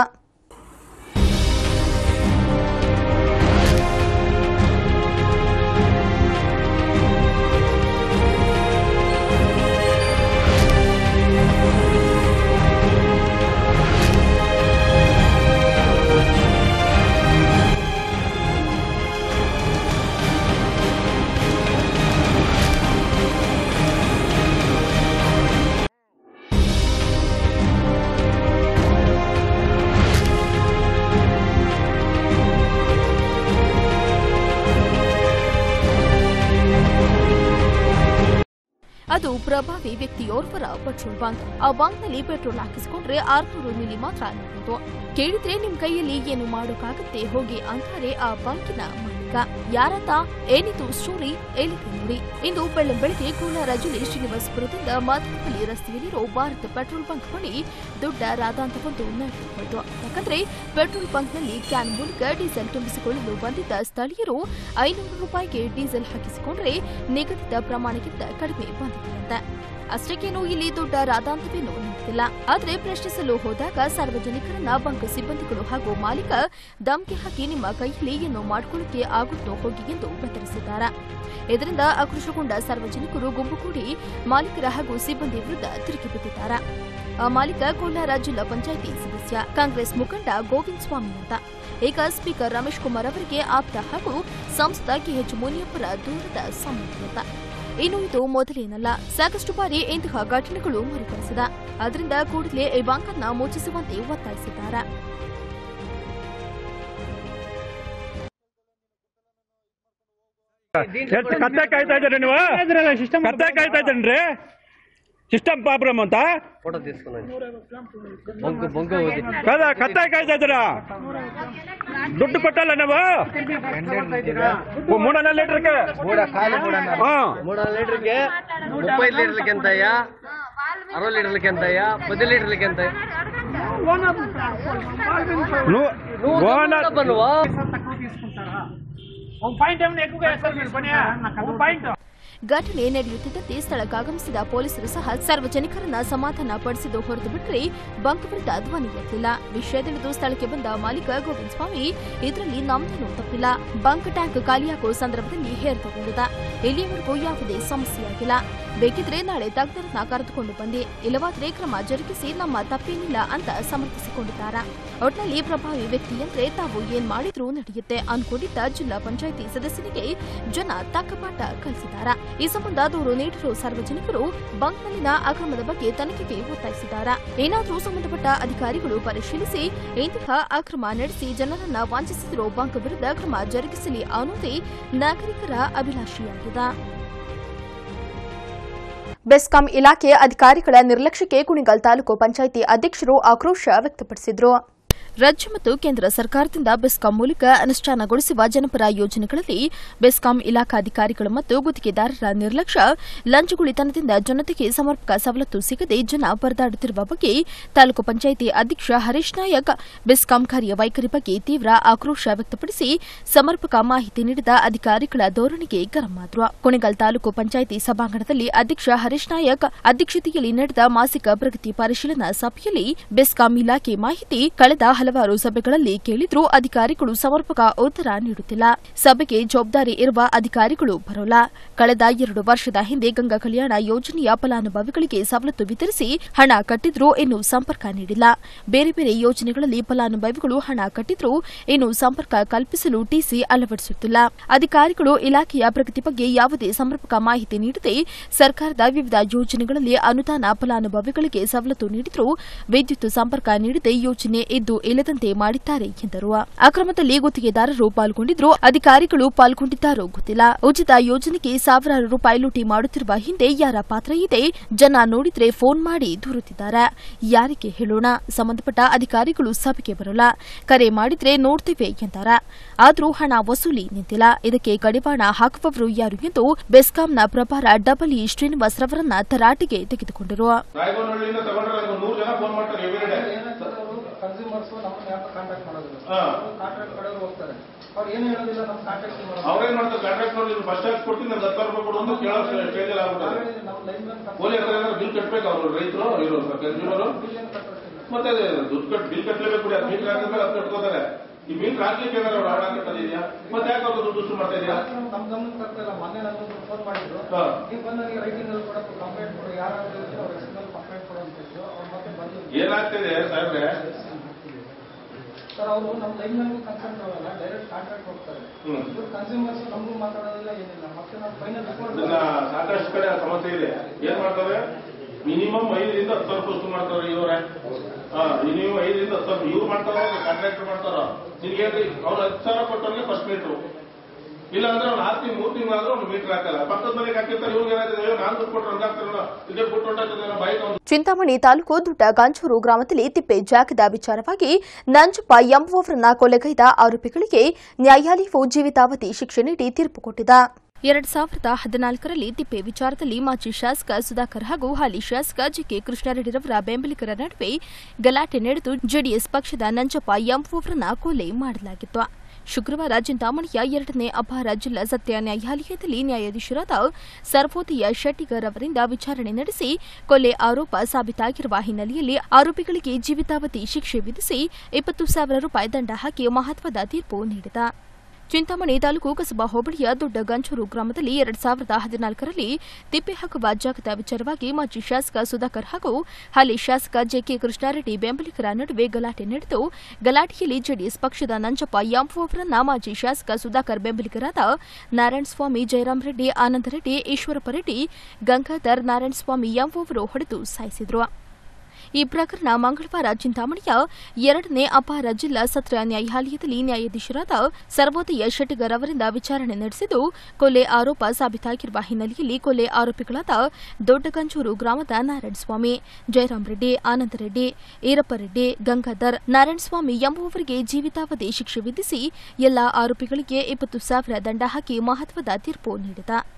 ಅದು ಪ್ರಭಾವಿ ವ್ಯಕ್ತಿಯೋರ್ವರ ಪೆಟ್ರೋಲ್ ಬಂಕ್ ಆ ಬಾಂಕ್ನಲ್ಲಿ ಪೆಟ್ರೋಲ್ ಹಾಕಿಸಿಕೊಂಡ್ರೆ ಆರ್ನೂರು ಮಿಲಿ ಮಾತ್ರ ನೀಡೋದು ಕೇಳಿದ್ರೆ ನಿಮ್ ಕೈಯಲ್ಲಿ ಏನು ಮಾಡೋಕ್ಕಾಗತ್ತೆ ಹೋಗಿ ಅಂತಾರೆ ಆ ಬಂಕಿನ ಮಾಲೀಕ ಯಾರಂತ ಏನಿದು ಸ್ಟೋರಿ ಎಲ್ಲಿದೆ ನೋಡಿ ಇಂದು ಬೆಳ್ಳ ಬೆಳಗ್ಗೆ ಕೋಲಾರ ಜಿಲ್ಲೆ ಶ್ರೀನಿವಾಸಪುರದಿಂದ ಮಾದನಪಲ್ಲಿ ರಸ್ತೆಯಲ್ಲಿರೋ ಭಾರತ್ ಪೆಟ್ರೋಲ್ ಬಂಕ್ ಬಳಿ ದೊಡ್ಡ ರಾದಾಂತವೊಂದು ನಡೆದುಹೋಯಿತು ಯಾಕಂದ್ರೆ ಪೆಟ್ರೋಲ್ ಬಂಕ್ನಲ್ಲಿ ಕ್ಯಾನ್ ಮೂಲಕ ಡೀಸೆಲ್ ತುಂಬಿಸಿಕೊಳ್ಳಲು ಬಂದಿದ್ದ ಸ್ಥಳೀಯರು ಐನೂರು ರೂಪಾಯಿಗೆ ಡೀಸೆಲ್ ಹಾಕಿಸಿಕೊಂಡ್ರೆ ನಿಗದಿತ ಪ್ರಮಾಣಕ್ಕಿಂತ ಕಡಿಮೆ ಬಂದಿದೆಯಂತೆ ಅಷ್ಟಕ್ಕೇನು ಇಲ್ಲಿ ದೊಡ್ಡ ರಾದಾಂತವೇನೂ ನಡೆದಿಲ್ಲ ಆದರೆ ಪ್ರಶ್ನಿಸಲು ಹೋದಾಗ ಸಾರ್ವಜನಿಕರನ್ನ ಬಂಕ್ ಸಿಬ್ಬಂದಿಗಳು ಹಾಗೂ ಮಾಲೀಕ ಧಮ್ಕಿ ಹಾಕಿ ನಿಮ್ಮ ಕೈಯಲ್ಲಿ ಏನು ಮಾಡ್ಕೊಳ್ಳಿಕ್ಕೆ ಆಗುತ್ತೋ ಹೋಗಿ ಎಂದು ಬೆದರಿಸಿದ್ದಾರೆ ಇದರಿಂದ ಆಕ್ರೋಶಗೊಂಡ ಸಾರ್ವಜನಿಕರು ಗುಂಪು ಕೂಡಿ ಮಾಲೀಕರ ಹಾಗೂ ಸಿಬ್ಬಂದಿ ವಿರುದ್ಧ ತಿರುಗಿ ಬಿದ್ದಿದ್ದಾರೆ ಆ ಮಾಲೀಕ ಕೋಲಾರ ಜಿಲ್ಲಾ ಪಂಚಾಯಿತಿ ಸದಸ್ಯ ಕಾಂಗ್ರೆಸ್ ಮುಖಂಡ ಗೋವಿಂದ್ ಸ್ವಾಮಿ ಅಂತ ಈಗ ಸ್ಪೀಕರ್ ರಮೇಶ್ ಕುಮಾರ್ ಅವರಿಗೆ ಆಪ್ತ ಹಾಗೂ ಸಂಸದ ಕೆಎಚ್ ಮುನಿಯಪ್ಪರ ದೂರದ ಸಂಬಂಧಿತ ಇನ್ನು ಇದು ಮೊದಲೇನಲ್ಲ ಸಾಕಷ್ಟು ಬಾರಿ ಇಂತಹ ಘಟನೆಗಳು ಮರುಕಳಿಸಿದ ಅದರಿಂದ ಕೂಡಲೇ ಈ ಬ್ಯಾಂಕನ್ನ ಮುಚ್ಚಿಸುವಂತೆ ಒತ್ತಾಯಿಸಿದ್ದಾರೆ ಕತ್ತೆ ಕಾಯ್ತಾ ಇದ್ದೀರಿ ನೀವು ಕತ್ತೆ ಕಾಯ್ತಾ ಇದ್ದೀರಿ ಸಿಸ್ಟಮ್ ಪ್ರಾಬ್ಲಮ್ ಅಂತ ಕದ ಕತ್ತೆ ಕಾಯ್ತಾ ಇದ್ದೀರಾ ದುಡ್ಡು ಕೊಟ್ಟಲ್ಲ ನಾವು ಮೂಡನ ಲೀಟರ್ಗೆ ಮೂಡ ಖಾಲಿ ಮೂಡ ಹಾ ಮೂಡ ಲೀಟರ್ಗೆ ముప్పై లీటర్లకి ఎంతయ్యా అరవై లీటర్లకి ఎంత అయ్యా పది లీటర్లకి ఎంత నువ్వు ఓనర్ నువ్వు పాయింట్ ఏమైనా ఎక్కువగా వేస్తారు మీరు పని పాయింట్ ಘಟನೆ ನಡೆಯುತ್ತಿದ್ದಂತೆ ಸ್ಥಳಕ್ಕಾಗಮಿಸಿದ ಪೊಲೀಸರು ಸಹ ಸಾರ್ವಜನಿಕರನ್ನ ಸಮಾಧಾನ ಪಡಿಸಿದ್ದು ಹೊರತು ಬಿಟ್ಟರೆ ಬಂಕ್ ವಿರುದ್ಧ ಧ್ವನಿ ಎತ್ತಲಿಲ್ಲ ವಿಷಯ ತಿಳಿದು ಸ್ಥಳಕ್ಕೆ ಬಂದ ಮಾಲೀಕ ಗೋವಿಂದ ಸ್ವಾಮಿ ಇದರಲ್ಲಿ ನಮ್ದೇನೂ ತಪ್ಪಿಲ್ಲ ಬಂಕ್ ಟ್ಯಾಂಕ್ ಖಾಲಿಯಾಗುವ ಸಂದರ್ಭದಲ್ಲಿ ಹೇರ್ ತಗೊಂಡಿದ್ದ ಇಲ್ಲಿಯವರೆಗೂ ಯಾವುದೇ ಸಮಸ್ಯೆಯಾಗಿಲ್ಲ ಬೇಕಿದ್ರೆ ನಾಳೆ ತಜ್ಞರನ್ನ ಕರೆದುಕೊಂಡು ಬಂದಿ ಇಲ್ಲವಾದ್ರೆ ಕ್ರಮ ಜರುಗಿಸಿ ನಮ್ಮ ತಪ್ಪೇನಿಲ್ಲ ಅಂತ ಸಮರ್ಥಿಸಿಕೊಂಡಿದ್ದಾರೆ ಒಟ್ನಲ್ಲಿ ಪ್ರಭಾವಿ ವ್ಯಕ್ತಿಯಂದ್ರೆ ತಾವು ಏನ್ ಮಾಡಿದ್ರೂ ನಡೆಯುತ್ತೆ ಅನ್ಕೊಂಡಿದ್ದ ಜಿಲ್ಲಾ ಪಂಚಾಯಿತಿ ಸದಸ್ಯನಿಗೆ ಜನ ತಕ್ಕ ಪಾಠ ಕಲಿಸಿದ್ದಾರೆ ಈ ಸಂಬಂಧ ದೂರು ನೀಡಿರುವ ಸಾರ್ವಜನಿಕರು ಬಂಕ್ನಲ್ಲಿನ ಅಕ್ರಮದ ಬಗ್ಗೆ ತನಿಖೆಗೆ ಒತ್ತಾಯಿಸಿದ್ದಾರೆ ಏನಾದರೂ ಸಂಬಂಧಪಟ್ಟ ಅಧಿಕಾರಿಗಳು ಪರಿಶೀಲಿಸಿ ಇಂತಹ ಅಕ್ರಮ ನಡೆಸಿ ಜನರನ್ನ ವಂಚಿಸಿದರೂ ಬಂಕ್ ವಿರುದ್ಧ ಕ್ರಮ ಜರುಗಿಸಲಿ ಅನ್ನೋದೇ ನಾಗರಿಕರ ಅಭಿಲಾಷೆಯಾಗಿದೆ ಬೆಸ್ಕಾಂ ಇಲಾಖೆ ಅಧಿಕಾರಿಗಳ ನಿರ್ಲಕ್ಷ್ಯಕ್ಕೆ ಕುಣಿಗಲ್ ತಾಲೂಕು ಪಂಚಾಯಿತಿ ಅಧ್ಯಕ್ಷರು ಆಕ್ರೋಶ ವ್ಯಕ್ತಪಡಿಸಿದರು ರಾಜ್ಯ ಮತ್ತು ಕೇಂದ್ರ ಸರ್ಕಾರದಿಂದ ಬೆಸ್ಕಾಂ ಮೂಲಕ ಅನುಷ್ಠಾನಗೊಳಿಸುವ ಜನಪರ ಯೋಜನೆಗಳಲ್ಲಿ ಬೆಸ್ಕಾಂ ಇಲಾಖಾಧಿಕಾರಿಗಳು ಮತ್ತು ಗುತ್ತಿಗೆದಾರರ ನಿರ್ಲಕ್ಷ್ಯ ಲಂಚಗುಳಿತನದಿಂದ ಜನತೆಗೆ ಸಮರ್ಪಕ ಸವಲತ್ತು ಸಿಗದೆ ಜನ ಪರದಾಡುತ್ತಿರುವ ಬಗ್ಗೆ ತಾಲೂಕು ಪಂಚಾಯಿತಿ ಅಧ್ಯಕ್ಷ ಹರೀಶ್ ನಾಯಕ್ ಬೆಸ್ಕಾಂ ಕಾರ್ಯವೈಖರಿ ಬಗ್ಗೆ ತೀವ್ರ ಆಕ್ರೋಶ ವ್ಯಕ್ತಪಡಿಸಿ ಸಮರ್ಪಕ ಮಾಹಿತಿ ನೀಡಿದ ಅಧಿಕಾರಿಗಳ ಧೋರಣೆಗೆ ಗರಂ ಆದ್ರು ಕುಣಿಗಲ್ ತಾಲೂಕು ಪಂಚಾಯಿತಿ ಸಭಾಂಗಣದಲ್ಲಿ ಅಧ್ಯಕ್ಷ ಹರೀಶ್ ನಾಯಕ್ ಅಧ್ಯಕ್ಷತೆಯಲ್ಲಿ ನಡೆದ ಮಾಸಿಕ ಪ್ರಗತಿ ಪರಿಶೀಲನಾ ಸಭೆಯಲ್ಲಿ ಬೆಸ್ಕಾಂ ಇಲಾಖೆ ಮಾಹಿತಿ ಕಳೆದ ಹಲವಾರು ಸಭೆಗಳಲ್ಲಿ ಕೇಳಿದ್ರೂ ಅಧಿಕಾರಿಗಳು ಸಮರ್ಪಕ ಉತ್ತರ ನೀಡುತ್ತಿಲ್ಲ ಸಭೆಗೆ ಜವಾಬ್ದಾರಿ ಇರುವ ಅಧಿಕಾರಿಗಳು ಬರೋಲ್ಲ ಕಳೆದ ಎರಡು ವರ್ಷದ ಹಿಂದೆ ಗಂಗಾ ಕಲ್ಯಾಣ ಯೋಜನೆಯ ಫಲಾನುಭವಿಗಳಿಗೆ ಸವಲತ್ತು ವಿತರಿಸಿ ಹಣ ಕಟ್ಟಿದ್ರೂ ಇನ್ನೂ ಸಂಪರ್ಕ ನೀಡಿಲ್ಲ ಬೇರೆ ಬೇರೆ ಯೋಜನೆಗಳಲ್ಲಿ ಫಲಾನುಭವಿಗಳು ಹಣ ಕಟ್ಟಿದ್ರೂ ಇನ್ನೂ ಸಂಪರ್ಕ ಕಲ್ಪಿಸಲು ಟಿಸಿ ಅಳವಡಿಸುತ್ತಿಲ್ಲ ಅಧಿಕಾರಿಗಳು ಇಲಾಖೆಯ ಪ್ರಗತಿ ಬಗ್ಗೆ ಯಾವುದೇ ಸಮರ್ಪಕ ಮಾಹಿತಿ ನೀಡದೆ ಸರ್ಕಾರದ ವಿವಿಧ ಯೋಜನೆಗಳಲ್ಲಿ ಅನುದಾನ ಫಲಾನುಭವಿಗಳಿಗೆ ಸವಲತ್ತು ನೀಡಿದ್ರೂ ವಿದ್ಯುತ್ ಸಂಪರ್ಕ ನೀಡದೆ ಯೋಜನೆ ಇದ್ದು ಇಲ್ಲದಂತೆ ಮಾಡಿದ್ದಾರೆ ಎಂದರು ಅಕ್ರಮದಲ್ಲಿ ಗುತ್ತಿಗೆದಾರರು ಪಾಲ್ಗೊಂಡಿದ್ರು ಅಧಿಕಾರಿಗಳು ಪಾಲ್ಗೊಂಡಿದ್ದಾರೋ ಗೊತ್ತಿಲ್ಲ ಉಚಿತ ಯೋಜನೆಗೆ ಸಾವಿರಾರು ರೂಪಾಯಿ ಲೂಟಿ ಮಾಡುತ್ತಿರುವ ಹಿಂದೆ ಯಾರ ಪಾತ್ರ ಇದೆ ಜನ ನೋಡಿದ್ರೆ ಫೋನ್ ಮಾಡಿ ದೂರುತ್ತಿದ್ದಾರೆ ಯಾರಿಗೆ ಹೇಳೋಣ ಸಂಬಂಧಪಟ್ಟ ಅಧಿಕಾರಿಗಳು ಸಭೆಗೆ ಬರೋಲ್ಲ ಕರೆ ಮಾಡಿದ್ರೆ ನೋಡ್ತೇವೆ ಎಂದಾರ ಆದ್ರೂ ಹಣ ವಸೂಲಿ ನಿಂತಿಲ್ಲ ಇದಕ್ಕೆ ಕಡಿವಾಣ ಹಾಕುವವರು ಯಾರು ಎಂದು ಬೆಸ್ಕಾಂನ ಪ್ರಭಾರ ಡಬಲ್ ಇ ಶ್ರೀನಿವಾಸ್ ರವರನ್ನ ತರಾಟೆಗೆ ತೆಗೆದುಕೊಂಡರು ರಾಯಬನಹಳ್ಳಿಯಿಂದ ತಗೊಂಡ್ರೆ ನನಗೆ ನೂರು ಜನ ಫೋನ್ ಮಾಡ್ತಾರೆ ಎವ್ರಿಡೇ ಕನ್ಸ್ಯೂಮರ್ಸ್ ನಮ್ಮನ್ನ ಯಾಕೆ ಕಾಂಟ್ಯಾಕ್ಟ್ ಮಾಡೋದಿಲ್ಲ ಹಾ. ಕಾಂಟ್ರಾಕ್ಟ್ ಕಡೆಯವ್ರು ಹೋಗ್ತಾರೆ ಅವ್ರು ಏನು ಹೇಳೋದಿಲ್ಲ ನಮ್ಮ ಕಾಂಟ್ಯಾಕ್ಟ್ ಮಾಡೋದು ಅವ್ರೇನ್ ಮಾಡ್ತಾರೆ ಕಾಂಟ್ರಾಕ್ಟ್ ನೋಡಿ ಬಸ್ ಚಾರ್ಜ್ ಕೊಡ್ತೀನಿ ನನಗೆ ಹತ್ತು ರೂಪಾಯಿ ಕೊಡು ಅಂತ ಕೇಳೋ ಸ್ಟೇಜಲ್ಲಿ ಆಗ್ಬಿಡ್ತಾರೆ ನಮ್ಮ ಲೈನ್ ಮ್ಯಾನ್ ಓಲಿ ಹತ್ರ ಏನಾದ್ರು ಬಿಲ್ ಕಟ್ಬೇಕು ಅವರು ರೈತರು ಇವರು ಕನ್ಸ್ಯೂಮರು ಮತ್ತೆ ಅದೇ ದುಡ್ಡು ಕಟ್ ಬಿಲ್ ಕಟ್ಟಲೇಬೇಕು ಬಿಡಿ ಅದು ಮೀಟರ್ ಹಾಕಿದ್ಮೇಲೆ ಅದು ಕಟ್ಕೋತಾರೆ ಈ ಮೀಟರ್ ಹಾಕ್ಲಿಕ್ಕೆ ಏನಾದ್ರು ಅವ್ರು ಹಣ ಕಟ್ಟೋದಿದ್ಯಾ ಮತ್ತೆ ಯಾಕೆ ಅವ್ರು ದುಡ್ಡು ವಸೂಲು ಮಾಡ್ತಾ ಇದೆಯಾ ನಮ್ಮ ಗಮನಕ್ಕೆ ತರ್ತಾ ಇಲ್ಲ ಮೊನ್ನೆ ನನಗೆ ಫೋನ್ ಮಾಡಿದ್ರು ಹಾ. ನೀವು ಬಂದು ನನಗೆ ರೈಟಿಂಗ್ ಅಲ್ಲಿ ಕೊಡಕ್ಕೆ ಕಂಪ್ಲೇಂಟ್ ಕೊಡು ಯಾರಾದ್ರೂ ಇದ್ರೆ ಅವ್ರ ಹೆಸರಲ್ಲಿ ಕಂಪ್ಲೇಂಟ್ ಕೊಡು ಅಂತ ಹೇಳಿದ್ರು ಅವ್ರು ಮತ್ತೆ ಬಂದು ಏನಾಗ್ತಿದೆ ಸಾಹೇಬ್ರೆ ಸರ್ ಅವರು ನಮ್ಮ ಲೈನ್ ಮ್ಯಾನ್ಗೂ ಕನ್ಸರ್ನ್ ತಗೊಳ್ಳಲ್ಲ ಡೈರೆಕ್ಟ್ ಕಾಂಟ್ರಾಕ್ಟ್ ಹೋಗ್ತಾರೆ ಹ್ಮ್. ಇವ್ರು ಕನ್ಸ್ಯೂಮರ್ಸ್ ನಮಗೂ ಮಾತಾಡೋದಿಲ್ಲ ಏನಿಲ್ಲ ಮತ್ತೆ ನಾವು ಫೈನಲ್ ರಿಪೋರ್ಟ್ ಇದನ್ನ ಸಾಕಷ್ಟು ಕಡೆ ಆ ಸಮಸ್ಯೆ ಇದೆ ಏನ್ ಮಾಡ್ತಾರೆ ಮಿನಿಮಮ್ ಐದರಿಂದ ಹತ್ತು ಸಾವಿರ ವಸೂಲು ಮಾಡ್ತಾರೆ ಇವರೇ ಮಿನಿಮಮ್ ಐದರಿಂದ ಹತ್ತು ಸಾವಿರ ಇವ್ರು ಮಾಡ್ತಾರ ಕಾಂಟ್ರಾಕ್ಟರ್ ಮಾಡ್ತಾರ ನಿನ್ಗೆ ಅವ್ರು ಹತ್ತು ಸಾವಿರ ಕೊಟ್ಟವ್ರಿಗೆ ಫಸ್ಟ್ ಮೀಟ್ರು ಇಲ್ಲ ಅಂದ್ರೆ ಅವ್ನು ಆರು ತಿಂಗಳು ಮೂರು ತಿಂಗಳು ಆದ್ರೂ ಅವ್ನು ಮೀಟರ್ ಹಾಕಲ್ಲ ಪಕ್ಕದ ಮನೆಗೆ ಹಾಕಿರ್ತಾರೆ ಇವ್ರಿಗೆ ಏನಾಗ್ತದೆ ಅಯ್ಯೋ ನಾನು ದುಡ್ಡು ಕೊಟ್ಟರೆ ಹಂಗಾಗ್ತಾರಲ್ಲ ಇದಕ್ಕೆ ಬಿಟ್ಟು ಹೊಂಟಾಗ್ತದೆ ಬೈಕ್ ಅವ್ನು ಚಿಂತಾಮಣಿ ತಾಲೂಕು ದೊಡ್ಡ ಗಾಂಜೂರು ಗ್ರಾಮದಲ್ಲಿ ತಿಪ್ಪೆ ಜಾಗದ ವಿಚಾರವಾಗಿ ನಂಜಪ್ಪ ಎಂಬುವವರನ್ನ ಕೊಲೆಗೈದ ಆರೋಪಿಗಳಿಗೆ ನ್ಯಾಯಾಲಯವು ಜೀವಿತಾವಧಿ ಶಿಕ್ಷೆ ನೀಡಿ ತೀರ್ಪು ಕೊಟ್ಟಿದೆ ಎರಡ್ ಸಾವಿರದ ಹದಿನಾಲ್ಕರಲ್ಲಿ ತಿಪ್ಪೆ ವಿಚಾರದಲ್ಲಿ ಮಾಜಿ ಶಾಸಕ ಸುಧಾಕರ್ ಹಾಗೂ ಹಾಲಿ ಶಾಸಕ ಜಿಕೆ ಕೃಷ್ಣಾರೆಡ್ಡಿರವರ ಬೆಂಬಲಿಗರ ನಡುವೆ ಗಲಾಟೆ ನಡೆದು ಜೆಡಿಎಸ್ ಪಕ್ಷದ ನಂಜಪ್ಪ ಎಂಬುವವರನ್ನ ಕೊಲೆ ಮಾಡಲಾಗಿತ್ತು ಶುಕ್ರವಾರ ಚಿಂತಾಮಣಿಯ ಎರಡನೇ ಅಪರ ಜಿಲ್ಲಾ ಸತ್ಯ ನ್ಯಾಯಾಲಯದಲ್ಲಿ ನ್ಯಾಯಾಧೀಶರಾದ ಸರ್ವೋದಯ ಶೆಟ್ಟಿಗರ್ ಅವರಿಂದ ವಿಚಾರಣೆ ನಡೆಸಿ ಕೊಲೆ ಆರೋಪ ಸಾಬೀತಾಗಿರುವ ಹಿನ್ನೆಲೆಯಲ್ಲಿ ಆರೋಪಿಗಳಿಗೆ ಜೀವಿತಾವಧಿ ಶಿಕ್ಷೆ ವಿಧಿಸಿ ಇಪ್ಪತ್ತು ಸಾವಿರ ರೂಪಾಯಿ ದಂಡ ಹಾಕಿ ಮಹತ್ವದ ತೀರ್ಪು ನೀಡಿದೆ ಚಿಂತಾಮಣಿ ತಾಲೂಕು ಕಸಬಾ ಹೋಬಳಿಯ ದೊಡ್ಡ ಗಂಚೂರು ಗ್ರಾಮದಲ್ಲಿ ಎರಡ್ ಸಾವಿರದ ಹದಿನಾಲ್ಕರಲ್ಲಿ ತಿಪ್ಪೆ ಹಾಕುವ ಜಾಗದ ವಿಚಾರವಾಗಿ ಮಾಜಿ ಶಾಸಕ ಸುಧಾಕರ್ ಹಾಗೂ ಹಾಲಿ ಶಾಸಕ ಜೆಕೆ ಕೃಷ್ಣಾರೆಡ್ಡಿ ಬೆಂಬಲಿಗರ ನಡುವೆ ಗಲಾಟೆ ನಡೆದು ಗಲಾಟೆಯಲ್ಲಿ ಜೆಡಿಎಸ್ ಪಕ್ಷದ ನಂಜಪ್ಪ ಎಂಬುವವರನ್ನ ಮಾಜಿ ಶಾಸಕ ಸುಧಾಕರ್ ಬೆಂಬಲಿಗರಾದ ನಾರಾಯಣಸ್ವಾಮಿ ಜಯರಾಮ್ ರೆಡ್ಡಿ ಆನಂದ ರೆಡ್ಡಿ ಈಶ್ವರಪ್ಪ ರೆಡ್ಡಿ ಗಂಗಾಧರ್ ನಾರಾಯಣಸ್ವಾಮಿ ಎಂಬುವವರು ಹೊಡೆದು ಸಾಯಿಸಿದ್ರು ಈ ಪ್ರಕರಣ ಮಂಗಳವಾರ ಚಿಂತಾಮಣಿಯ ಎರಡನೇ ಅಪಾರ ಜಿಲ್ಲಾ ಸತ್ರ ನ್ಯಾಯಾಲಯದಲ್ಲಿ ನ್ಯಾಯಾಧೀಶರಾದ ಸರ್ವೋದಯ ಶೆಟ್ಟಿಗರ್ ಅವರಿಂದ ವಿಚಾರಣೆ ನಡೆಸಿದ್ದು ಕೊಲೆ ಆರೋಪ ಸಾಬೀತಾಗಿರುವ ಹಿನ್ನೆಲೆಯಲ್ಲಿ ಕೊಲೆ ಆರೋಪಿಗಳಾದ ದೊಡ್ಡಗಂಜೂರು ಗ್ರಾಮದ ನಾರಾಯಣಸ್ವಾಮಿ ಜಯರಾಮ್ ರೆಡ್ಡಿ ಆನಂದ ರೆಡ್ಡಿ ಈರಪ್ಪ ರೆಡ್ಡಿ ಗಂಗಾಧರ್ ನಾರಾಯಣಸ್ವಾಮಿ ಎಂಬುವವರಿಗೆ ಜೀವಿತಾವಧಿ ಶಿಕ್ಷೆ ವಿಧಿಸಿ ಎಲ್ಲಾ ಆರೋಪಿಗಳಿಗೆ ಇಪ್ಪತ್ತು ಸಾವಿರ ದಂಡ ಹಾಕಿ ಮಹತ್ವದ ತೀರ್ಪು ನೀಡಿದೆ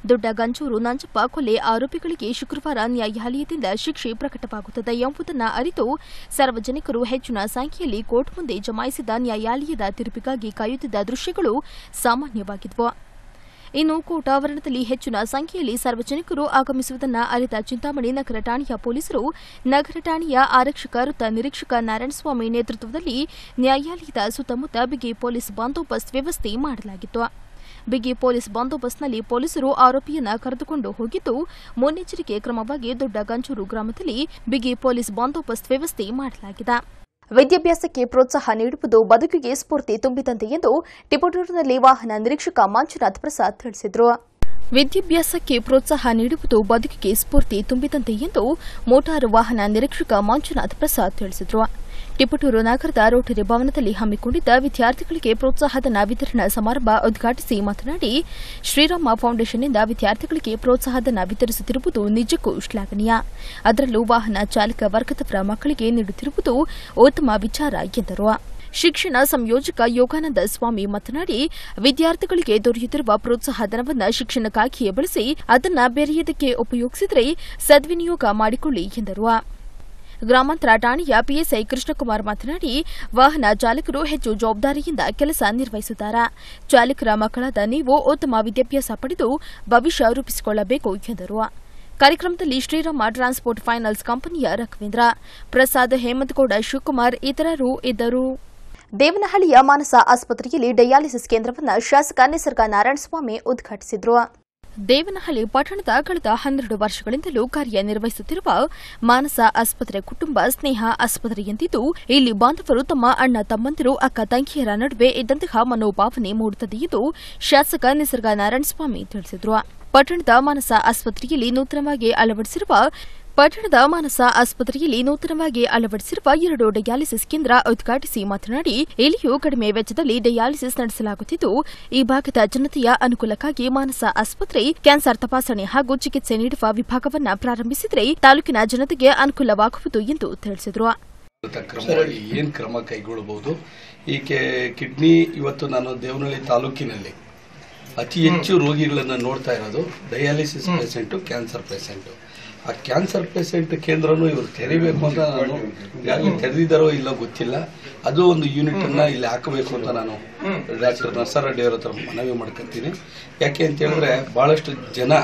ದೊಡ್ಡ ಗಂಜೂರು ನಂಜಪ್ಪ ಕೊಲೆ ಆರೋಪಿಗಳಿಗೆ ಶುಕ್ರವಾರ ನ್ಯಾಯಾಲಯದಿಂದ ಶಿಕ್ಷೆ ಪ್ರಕಟವಾಗುತ್ತದೆ ಎಂಬುದನ್ನು ಅರಿತು ಸಾರ್ವಜನಿಕರು ಹೆಚ್ಚಿನ ಸಂಖ್ಯೆಯಲ್ಲಿ ಕೋರ್ಟ್ ಮುಂದೆ ಜಮಾಯಿಸಿದ ನ್ಯಾಯಾಲಯದ ತೀರ್ಪಿಗಾಗಿ ಕಾಯುತ್ತಿದ್ದ ದೃಶ್ಯಗಳು ಸಾಮಾನ್ಯವಾಗಿದ್ದವು ಇನ್ನು ಕೋರ್ಟ್ ಆವರಣದಲ್ಲಿ ಹೆಚ್ಚಿನ ಸಂಖ್ಯೆಯಲ್ಲಿ ಸಾರ್ವಜನಿಕರು ಆಗಮಿಸುವುದನ್ನು ಅರಿತ ಚಿಂತಾಮಣಿ ನಗರ ಠಾಣೆಯ ಪೊಲೀಸರು ನಗರ ಠಾಣೆಯ ಆರಕ್ಷಕ ವೃತ್ತ ನಿರೀಕ್ಷಕ ನಾರಾಯಣಸ್ವಾಮಿ ನೇತೃತ್ವದಲ್ಲಿ ನ್ಯಾಯಾಲಯದ ಸುತ್ತಮುತ್ತ ಬಿಗಿ ಪೊಲೀಸ್ ಬಂದೋಬಸ್ತ್ ವ್ಯವಸ್ಥೆ ಮಾಡಲಾಗಿತ್ತು ಬಿಗಿ ಪೊಲೀಸ್ ಬಂದೋಬಸ್ತ್ನಲ್ಲಿ ಪೊಲೀಸರು ಆರೋಪಿಯನ್ನ ಕರೆದುಕೊಂಡು ಹೋಗಿದ್ದು ಮುನ್ನೆಚ್ಚರಿಕೆ ಕ್ರಮವಾಗಿ ದೊಡ್ಡ ಗಂಜೂರು ಗ್ರಾಮದಲ್ಲಿ ಬಿಗಿ ಪೊಲೀಸ್ ಬಂದೋಬಸ್ತ್ ವ್ಯವಸ್ಥೆ ಮಾಡಲಾಗಿದೆ ವಿದ್ಯಾಭ್ಯಾಸಕ್ಕೆ ಪ್ರೋತ್ಸಾಹ ನೀಡುವುದು ಬದುಕಿಗೆ ಸ್ಫೂರ್ತಿ ತುಂಬಿದಂತೆ ಎಂದು ಟಿಪಟೂರಿನಲ್ಲಿ ವಾಹನ ನಿರೀಕ್ಷಕ ಮಂಜುನಾಥ್ ಪ್ರಸಾದ್ ತಿಳಿಸಿದರು ವಿದ್ಯಾಭ್ಯಾಸಕ್ಕೆ ಪ್ರೋತ್ಸಾಹ ನೀಡುವುದು ಬದುಕಿಗೆ ಸ್ಫೂರ್ತಿ ತುಂಬಿದಂತೆ ಎಂದು ಮೋಟಾರು ವಾಹನ ನಿರೀಕ್ಷಕ ಮಂಜುನಾಥ್ ಪ್ರಸಾದ್ ತಿಳಿಸಿದರು ಟಿಪಟೂರು ನಗರದ ರೋಟರಿ ಭವನದಲ್ಲಿ ಹಮ್ಮಿಕೊಂಡಿದ್ದ ವಿದ್ಯಾರ್ಥಿಗಳಿಗೆ ಪ್ರೋತ್ಸಾಹಧನ ವಿತರಣಾ ಸಮಾರಂಭ ಉದ್ಘಾಟಿಸಿ ಮಾತನಾಡಿ ಶ್ರೀರಾಮ ಫೌಂಡೇಶನ್ನಿಂದ ವಿದ್ಯಾರ್ಥಿಗಳಿಗೆ ಪ್ರೋತ್ಸಾಹಧನ ವಿತರಿಸುತ್ತಿರುವುದು ನಿಜಕ್ಕೂ ಶ್ಲಾಘನೀಯ ಅದರಲ್ಲೂ ವಾಹನ ಚಾಲಕ ವರ್ಗದವರ ಮಕ್ಕಳಿಗೆ ನೀಡುತ್ತಿರುವುದು ಉತ್ತಮ ವಿಚಾರ ಎಂದರು ಶಿಕ್ಷಣ ಸಂಯೋಜಕ ಯೋಗಾನಂದ ಸ್ವಾಮಿ ಮಾತನಾಡಿ ವಿದ್ಯಾರ್ಥಿಗಳಿಗೆ ದೊರೆಯುತ್ತಿರುವ ಪ್ರೋತ್ಸಾಹಧನವನ್ನು ಶಿಕ್ಷಣಕ್ಕಾಗಿಯೇ ಬಳಸಿ ಅದನ್ನ ಬೇರೆಯದಕ್ಕೆ ಉಪಯೋಗಿಸಿದರೆ ಸದ್ವಿನಿಯೋಗ ಮಾಡಿಕೊಳ್ಳಿ ಎಂದರು ಗ್ರಾಮಾಂತರ ಠಾಣೆಯ ಪಿಎಸ್ಐ ಕೃಷ್ಣಕುಮಾರ್ ಮಾತನಾಡಿ ವಾಹನ ಚಾಲಕರು ಹೆಚ್ಚು ಜವಾಬ್ದಾರಿಯಿಂದ ಕೆಲಸ ನಿರ್ವಹಿಸುತ್ತಾರೆ ಚಾಲಕರ ಮಕ್ಕಳಾದ ನೀವು ಉತ್ತಮ ವಿದ್ಯಾಭ್ಯಾಸ ಪಡೆದು ಭವಿಷ್ಯ ರೂಪಿಸಿಕೊಳ್ಳಬೇಕು ಎಂದರು ಕಾರ್ಯಕ್ರಮದಲ್ಲಿ ಶ್ರೀರಾಮ ಟ್ರಾನ್ಸ್ಪೋರ್ಟ್ ಫೈನಾನ್ಸ್ ಕಂಪನಿಯ ರಘವೇಂದ್ರ ಪ್ರಸಾದ್ ಹೇಮಂತಗೌಡ ಶಿವಕುಮಾರ್ ಇತರರು ಇದ್ದರು ದೇವನಹಳ್ಳಿಯ ಮಾನಸ ಆಸ್ಪತ್ರೆಯಲ್ಲಿ ಡಯಾಲಿಸಿಸ್ ಕೇಂದ್ರವನ್ನು ಶಾಸಕ ನಿಸರ್ಗ ನಾರಾಯಣಸ್ವಾಮಿ ಉದ್ಘಾಟಿಸಿದರು ದೇವನಹಳ್ಳಿ ಪಟ್ಟಣದ ಕಳೆದ ಹನ್ನೆರಡು ವರ್ಷಗಳಿಂದಲೂ ಕಾರ್ಯನಿರ್ವಹಿಸುತ್ತಿರುವ ಮಾನಸ ಆಸ್ಪತ್ರೆ ಕುಟುಂಬ ಸ್ನೇಹ ಆಸ್ಪತ್ರೆಯಂತಿದ್ದು ಇಲ್ಲಿ ಬಾಂಧವರು ತಮ್ಮ ಅಣ್ಣ ತಮ್ಮಂದಿರು ಅಕ್ಕ ತಂಗಿಯರ ನಡುವೆ ಇದ್ದಂತಹ ಮನೋಭಾವನೆ ಮೂಡುತ್ತದೆ ಎಂದು ಶಾಸಕ ನಿಸರ್ಗ ನಾರಾಯಣಸ್ವಾಮಿ ತಿಳಿಸಿದರು ಪಟ್ಟಣದ ಮಾನಸ ಆಸ್ಪತ್ರೆಯಲ್ಲಿ ನೂತನವಾಗಿ ಅಳವಡಿಸಿರುವ ಪಟ್ಟಣದ ಮಾನಸ ಆಸ್ಪತ್ರೆಯಲ್ಲಿ ನೂತನವಾಗಿ ಅಳವಡಿಸಿರುವ ಎರಡು ಡಯಾಲಿಸಿಸ್ ಕೇಂದ್ರ ಉದ್ಘಾಟಿಸಿ ಮಾತನಾಡಿ ಇಲ್ಲಿಯೂ ಕಡಿಮೆ ವೆಚ್ಚದಲ್ಲಿ ಡಯಾಲಿಸಿಸ್ ನಡೆಸಲಾಗುತ್ತಿದ್ದು ಈ ಭಾಗದ ಜನತೆಯ ಅನುಕೂಲಕ್ಕಾಗಿ ಮಾನಸ ಆಸ್ಪತ್ರೆ ಕ್ಯಾನ್ಸರ್ ತಪಾಸಣೆ ಹಾಗೂ ಚಿಕಿತ್ಸೆ ನೀಡುವ ವಿಭಾಗವನ್ನು ಪ್ರಾರಂಭಿಸಿದರೆ ತಾಲೂಕಿನ ಜನತೆಗೆ ಅನುಕೂಲವಾಗುವುದು ಎಂದು ತಿಳಿಸಿದರು ಕ್ರಮವಾಗಿ ಏನು ಕ್ರಮ ಕೈಗೊಳ್ಳಬಹುದು ಈ ಕೆ- ಕಿಡ್ನಿ ಇವತ್ತು ನಾನು ದೇವನಹಳ್ಳಿ ತಾಲೂಕಿನಲ್ಲಿ ಅತಿ ಹೆಚ್ಚು ರೋಗಿಗಳನ್ನು ನೋಡ್ತಾ ಇರೋದು ಡಯಾಲಿಸಿಸ್ ಪೇಷಂಟು ಕ್ಯಾನ್ಸರ್ ಪೇಷಂಟು ಆ ಕ್ಯಾನ್ಸರ್ ಪೇಷಂಟ್ ಕೇಂದ್ರನೂ ಇವರು ತೆರಿಬೇಕು ಅಂತ ನಾನು ಈಗಾಗಲೇ ತೆರೆದಿದ್ದಾರೋ ಇಲ್ಲೋ ಗೊತ್ತಿಲ್ಲ ಅದು ಒಂದು ಯೂನಿಟ್ ಅನ್ನ ಇಲ್ಲಿ ಹಾಕಬೇಕು ಅಂತ ನಾನು ಡಾಕ್ಟರ್ ನರ್ಸರೆಡ್ಡಿ ಅವ್ರ ಹತ್ರ ಮನವಿ ಮಾಡ್ಕೊತೀನಿ ಯಾಕೆ ಅಂತ ಹೇಳಿದ್ರೆ ಬಹಳಷ್ಟು ಜನ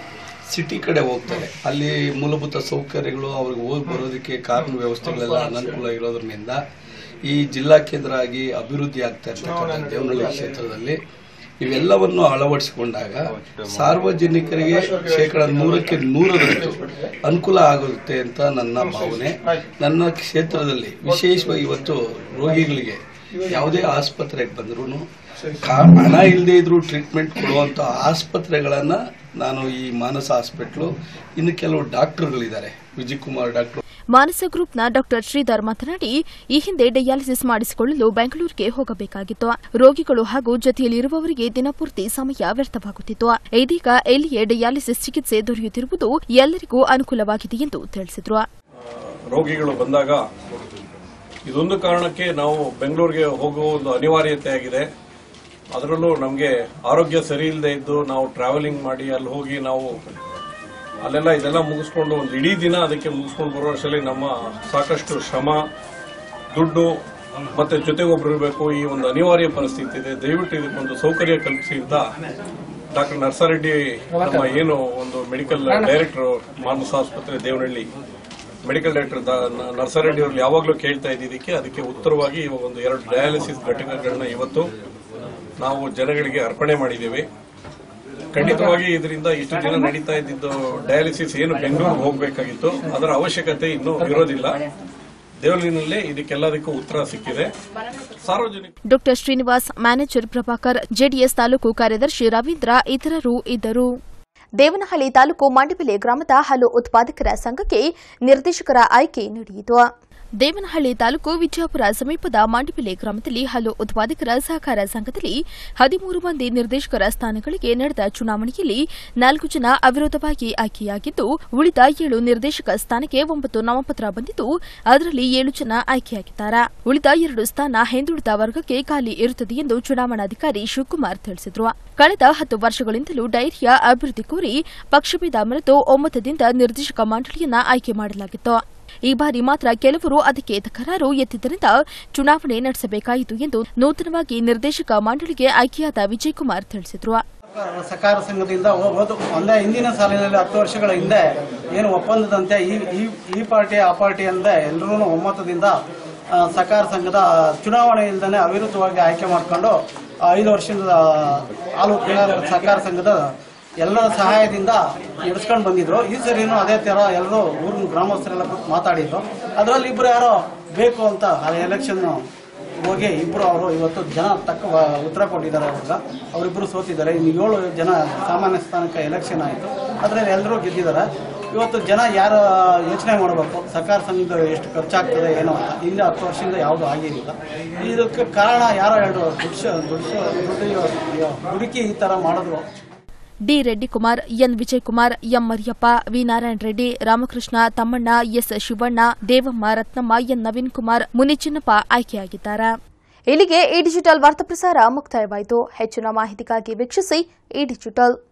ಸಿಟಿ ಕಡೆ ಹೋಗ್ತಾರೆ ಅಲ್ಲಿ ಮೂಲಭೂತ ಸೌಕರ್ಯಗಳು ಅವ್ರಿಗೆ ಹೋಗಿ ಬರೋದಕ್ಕೆ ಕಾನೂನು ವ್ಯವಸ್ಥೆಗಳೆಲ್ಲ ಅನನುಕೂಲ ಇರೋದ್ರಿಂದ ಈ ಜಿಲ್ಲಾ ಕೇಂದ್ರ ಆಗಿ ಅಭಿವೃದ್ಧಿ ಆಗ್ತಾ ಇರ್ತಕ್ಕಂಥ ದೇವನಹಳ್ಳಿ ಕ್ಷೇತ್ರದಲ್ಲಿ ಇವೆಲ್ಲವನ್ನು ಅಳವಡಿಸಿಕೊಂಡಾಗ ಸಾರ್ವಜನಿಕರಿಗೆ ಶೇಕಡ ನೂರಕ್ಕೆ ನೂರರಷ್ಟು ಅನುಕೂಲ ಆಗುತ್ತೆ ಅಂತ ನನ್ನ ಭಾವನೆ ನನ್ನ ಕ್ಷೇತ್ರದಲ್ಲಿ ವಿಶೇಷವಾಗಿ ಇವತ್ತು ರೋಗಿಗಳಿಗೆ ಯಾವುದೇ ಆಸ್ಪತ್ರೆಗೆ ಬಂದ್ರು ಹಣ ಇಲ್ಲದೆ ಇದ್ರೂ ಟ್ರೀಟ್ಮೆಂಟ್ ಕೊಡುವಂತ ಆಸ್ಪತ್ರೆಗಳನ್ನ ನಾನು ಈ ಮಾನಸ ಹಾಸ್ಪಿಟ್ಲು ಇನ್ನು ಕೆಲವು ಡಾಕ್ಟರ್ಗಳಿದ್ದಾರೆ ವಿಜಯ್ ಕುಮಾರ್ ಡಾಕ್ಟರ್ ಮಾನಸ ಗ್ರೂಪ್ನ ಡಾಕ್ಟರ್ ಶ್ರೀಧರ್ ಮಾತನಾಡಿ ಈ ಹಿಂದೆ ಡಯಾಲಿಸಿಸ್ ಮಾಡಿಸಿಕೊಳ್ಳಲು ಬೆಂಗಳೂರಿಗೆ ಹೋಗಬೇಕಾಗಿತ್ತು ರೋಗಿಗಳು ಹಾಗೂ ಜೊತೆಯಲ್ಲಿರುವವರಿಗೆ ದಿನಪೂರ್ತಿ ಸಮಯ ವ್ಯರ್ಥವಾಗುತ್ತಿತ್ತು ಇದೀಗ ಇಲ್ಲಿಯೇ ಡಯಾಲಿಸಿಸ್ ಚಿಕಿತ್ಸೆ ದೊರೆಯುತ್ತಿರುವುದು ಎಲ್ಲರಿಗೂ ಅನುಕೂಲವಾಗಿದೆ ಎಂದು ತಿಳಿಸಿದರು ರೋಗಿಗಳು ಬಂದಾಗ ಇದೊಂದು ಕಾರಣಕ್ಕೆ ನಾವು ಬೆಂಗಳೂರಿಗೆ ಹೋಗುವ ಒಂದು ಅನಿವಾರ್ಯತೆ ಆಗಿದೆ ಅದರಲ್ಲೂ ನಮಗೆ ಆರೋಗ್ಯ ಸರಿ ಇಲ್ಲದೆ ಇದ್ದು ನಾವು ಟ್ರಾವೆಲಿಂಗ್ ಮಾಡಿ ಅಲ್ಲಿ ಹೋಗಿ ನಾವು ಅಲ್ಲೆಲ್ಲ ಇದೆಲ್ಲ ಮುಗಿಸ್ಕೊಂಡು ಒಂದು ಇಡೀ ದಿನ ಅದಕ್ಕೆ ಮುಗಿಸ್ಕೊಂಡು ಬರೋ ಅಷ್ಟರಲ್ಲಿ ನಮ್ಮ ಸಾಕಷ್ಟು ಶ್ರಮ ದುಡ್ಡು ಮತ್ತೆ ಜೊತೆಗೆ ಒಬ್ರು ಇರಬೇಕು ಈ ಒಂದು ಅನಿವಾರ್ಯ ಪರಿಸ್ಥಿತಿ ಇದೆ ದಯವಿಟ್ಟು ಇದಕ್ಕೊಂದು ಸೌಕರ್ಯ ಕಲ್ಪಿಸಿ ಅಂತ ಡಾಕ್ಟರ್ ನರ್ಸಾರೆಡ್ಡಿ ನಮ್ಮ ಏನು ಒಂದು ಮೆಡಿಕಲ್ ಡೈರೆಕ್ಟರ್ ಮಾನಸ ಆಸ್ಪತ್ರೆ ದೇವನಹಳ್ಳಿ ಮೆಡಿಕಲ್ ಡೈರೆಕ್ಟರ್ ನರ್ಸಾರೆಡ್ಡಿ ಅವ್ರಲ್ಲಿ ಯಾವಾಗಲೂ ಕೇಳ್ತಾ ಇದ್ದಿದ್ದಕ್ಕೆ ಅದಕ್ಕೆ ಉತ್ತರವಾಗಿ ಇವಾಗ ಒಂದು ಎರಡು ಡಯಾಲಿಸಿಸ್ ಘಟಕಗಳನ್ನ ಇವತ್ತು ನಾವು ಜನಗಳಿಗೆ ಅರ್ಪಣೆ ಮಾಡಿದ್ದೇವೆ ಖಂಡಿತವಾಗಿ ಇದರಿಂದ ಇಷ್ಟು ದಿನ ನಡೀತಾ ಇದ್ದಿದ್ದು ಡಯಾಲಿಸಿಸ್ ಏನು ಬೆಂಗಳೂರಿಗೆ ಹೋಗಬೇಕಾಗಿತ್ತು ಅದರ ಅವಶ್ಯಕತೆ ಇನ್ನೂ ಇರೋದಿಲ್ಲ ದೇವಲಿನಲ್ಲೇ ಇದಕ್ಕೆಲ್ಲದಕ್ಕೂ ಉತ್ತರ ಸಿಕ್ಕಿದೆ ಸಾರ್ವಜನಿಕ doctor Srinivas manager Prabhakar JDS taluk ಕಾರ್ಯದರ್ಶಿ ರವೀಂದ್ರ ಇತರರು ಇದ್ದರು ದೇವನಹಳ್ಳಿ ತಾಲೂಕು ಮಂಡಿಬೆಲೆ ಗ್ರಾಮದ ಹಾಲು ಉತ್ಪಾದಕರ ಸಂಘಕ್ಕೆ ನಿರ್ದೇಶಕರ ಆಯ್ಕೆ ನಡೆಯಿತು ದೇವನಹಳ್ಳಿ ತಾಲೂಕು ವಿಜಯಪುರ ಸಮೀಪದ ಮಾಂಡಿಪಿಲೆ ಗ್ರಾಮದಲ್ಲಿ ಹಲವು ಉತ್ಪಾದಕರ ಸಹಕಾರ ಸಂಘದಲ್ಲಿ ಹದಿಮೂರು ಮಂದಿ ನಿರ್ದೇಶಕರ ಸ್ಥಾನಗಳಿಗೆ ನಡೆದ ಚುನಾವಣೆಯಲ್ಲಿ ನಾಲ್ಕು ಜನ ಅವಿರೋಧವಾಗಿ ಆಯ್ಕೆಯಾಗಿದ್ದು ಉಳಿದ ಏಳು ನಿರ್ದೇಶಕ ಸ್ಥಾನಕ್ಕೆ ಒಂಬತ್ತು ನಾಮಪತ್ರ ಬಂದಿದ್ದು ಅದರಲ್ಲಿ ಏಳು ಜನ ಆಯ್ಕೆಯಾಗಿದ್ದಾರೆ ಉಳಿದ ಎರಡು ಸ್ಥಾನ ಹಿಂದುಳಿದ ವರ್ಗಕ್ಕೆ ಖಾಲಿ ಇರುತ್ತದೆ ಎಂದು ಚುನಾವಣಾಧಿಕಾರಿ ಶಿವಕುಮಾರ್ ತಿಳಿಸಿದರು ಕಳೆದ ಹತ್ತು ವರ್ಷಗಳಿಂದಲೂ ಡೈರಿಯ ಅಭಿವೃದ್ಧಿ ಕೋರಿ ಪಕ್ಷಭೇದ ಮರೆತು ಒಮ್ಮತದಿಂದ ನಿರ್ದೇಶಕ ಮಂಡಳಿಯನ್ನ ಆಯ್ಕೆ ಮಾಡಲಾಗಿತ್ತು ಈ ಬಾರಿ ಮಾತ್ರ ಕೆಲವರು ಅದಕ್ಕೆ ತಕರಾರು ಎತ್ತಿದ್ದರಿಂದ ಚುನಾವಣೆ ನಡೆಸಬೇಕಾಯಿತು ಎಂದು ನೂತನವಾಗಿ ನಿರ್ದೇಶಕ ಮಂಡಳಿಗೆ ಆಯ್ಕೆಯಾದ ವಿಜಯಕುಮಾರ್ ತಿಳಿಸಿದರು ಸಹಕಾರ ಸಂಘದಿಂದ ಹೋಗ್ಬೋದು ಒಂದೇ ಹಿಂದಿನ ಸಾಲಿನಲ್ಲಿ ಹತ್ತು ವರ್ಷಗಳ ಹಿಂದೆ ಏನು ಒಪ್ಪಂದದಂತೆ ಈ ಈ ಈ ಪಾರ್ಟಿ ಆ ಪಾರ್ಟಿ ಅಂದೆ ಎಲ್ಲರೂ ಒಮ್ಮತದಿಂದ ಆ, ಸಹಕಾರ ಸಂಘದ ಚುನಾವಣೆ ಇಲ್ದೇ ಅವಿರುದ್ಧವಾಗಿ ಆಯ್ಕೆ ಮಾಡಿಕೊಂಡು ಐದು ವರ್ಷದ ಹಾಲು ಉತ್ಪಾದಕರ ಸಹಕಾರ ಸಂಘದ ಎಲ್ಲರ ಸಹಾಯದಿಂದ ನಡೆಸ್ಕೊಂಡು ಬಂದಿದ್ರು ಈ ಸರಿನೂ ಅದೇ ತರ ಎಲ್ಲರೂ ಊರಿನ ಗ್ರಾಮಸ್ಥರೆಲ್ಲ ಕೂತು ಮಾತಾಡಿದ್ರು ಅದರಲ್ಲಿ ಇಬ್ರು ಯಾರೋ ಬೇಕು ಅಂತ ಆ ಎಲೆಕ್ಷನ್ ಹೋಗಿ ಇಬ್ರು ಅವರು ಇವತ್ತು ಜನ ತಕ್ಕ ವ- ಉತ್ತರ ಕೊಟ್ಟಿದ್ದಾರೆ ಅವಾಗ ಅವರಿಬ್ರು ಸೋತಿದ್ದಾರೆ ಇನ್ನು ಏಳು ಜನ ಸಾಮಾನ್ಯ ಸ್ಥಾನಕ್ಕೆ ಎಲೆಕ್ಷನ್ ಆಯಿತು ಅದರಲ್ಲಿ ಎಲ್ಲರೂ ಗೆದ್ದಿದ್ದಾರೆ ಇವತ್ತು ಜನ ಯಾರು ಯೋಚನೆ ಮಾಡಬೇಕು ಸರ್ಕಾರ ಸಂಘದ ಎಷ್ಟು ಖರ್ಚಾಗ್ತದೆ ಏನೋ ಅಂತ ಹಿಂದೆ ಹತ್ತು ವರ್ಷದಿಂದ ಯಾವುದು ಆಗಿರಲಿಲ್ಲ ಇದಕ್ಕೆ ಕಾರಣ ಯಾರೋ ಎರಡು ದುಡ್ಸ ದುಡ್ಸ ದುಡ್ಡು ಹುಡುಕಿ ಈ ಥರ ಮಾಡಿದ್ರು D Reddy Kumar N Vijayakumar M Mariyappa V Narayana Reddy Ramakrishna Thammanna S Shivanna Devamma Rathnamma N Naveen Kumar Munichinnappa ಆಯ್ಕೆಯಾಗಿದ್ದಾರೆ ಇಲ್ಲಿಗೆ ಈ ಡಿಜಿಟಲ್ ವಾರ್ತಾ ಪ್ರಸಾರ ಮುಕ್ತಾಯವಾಯಿತು ಹೆಚ್ಚಿನ ಮಾಹಿತಿಗಾಗಿ ವೀಕ್ಷಿಸಿ ಈ ಡಿಜಿಟಲ್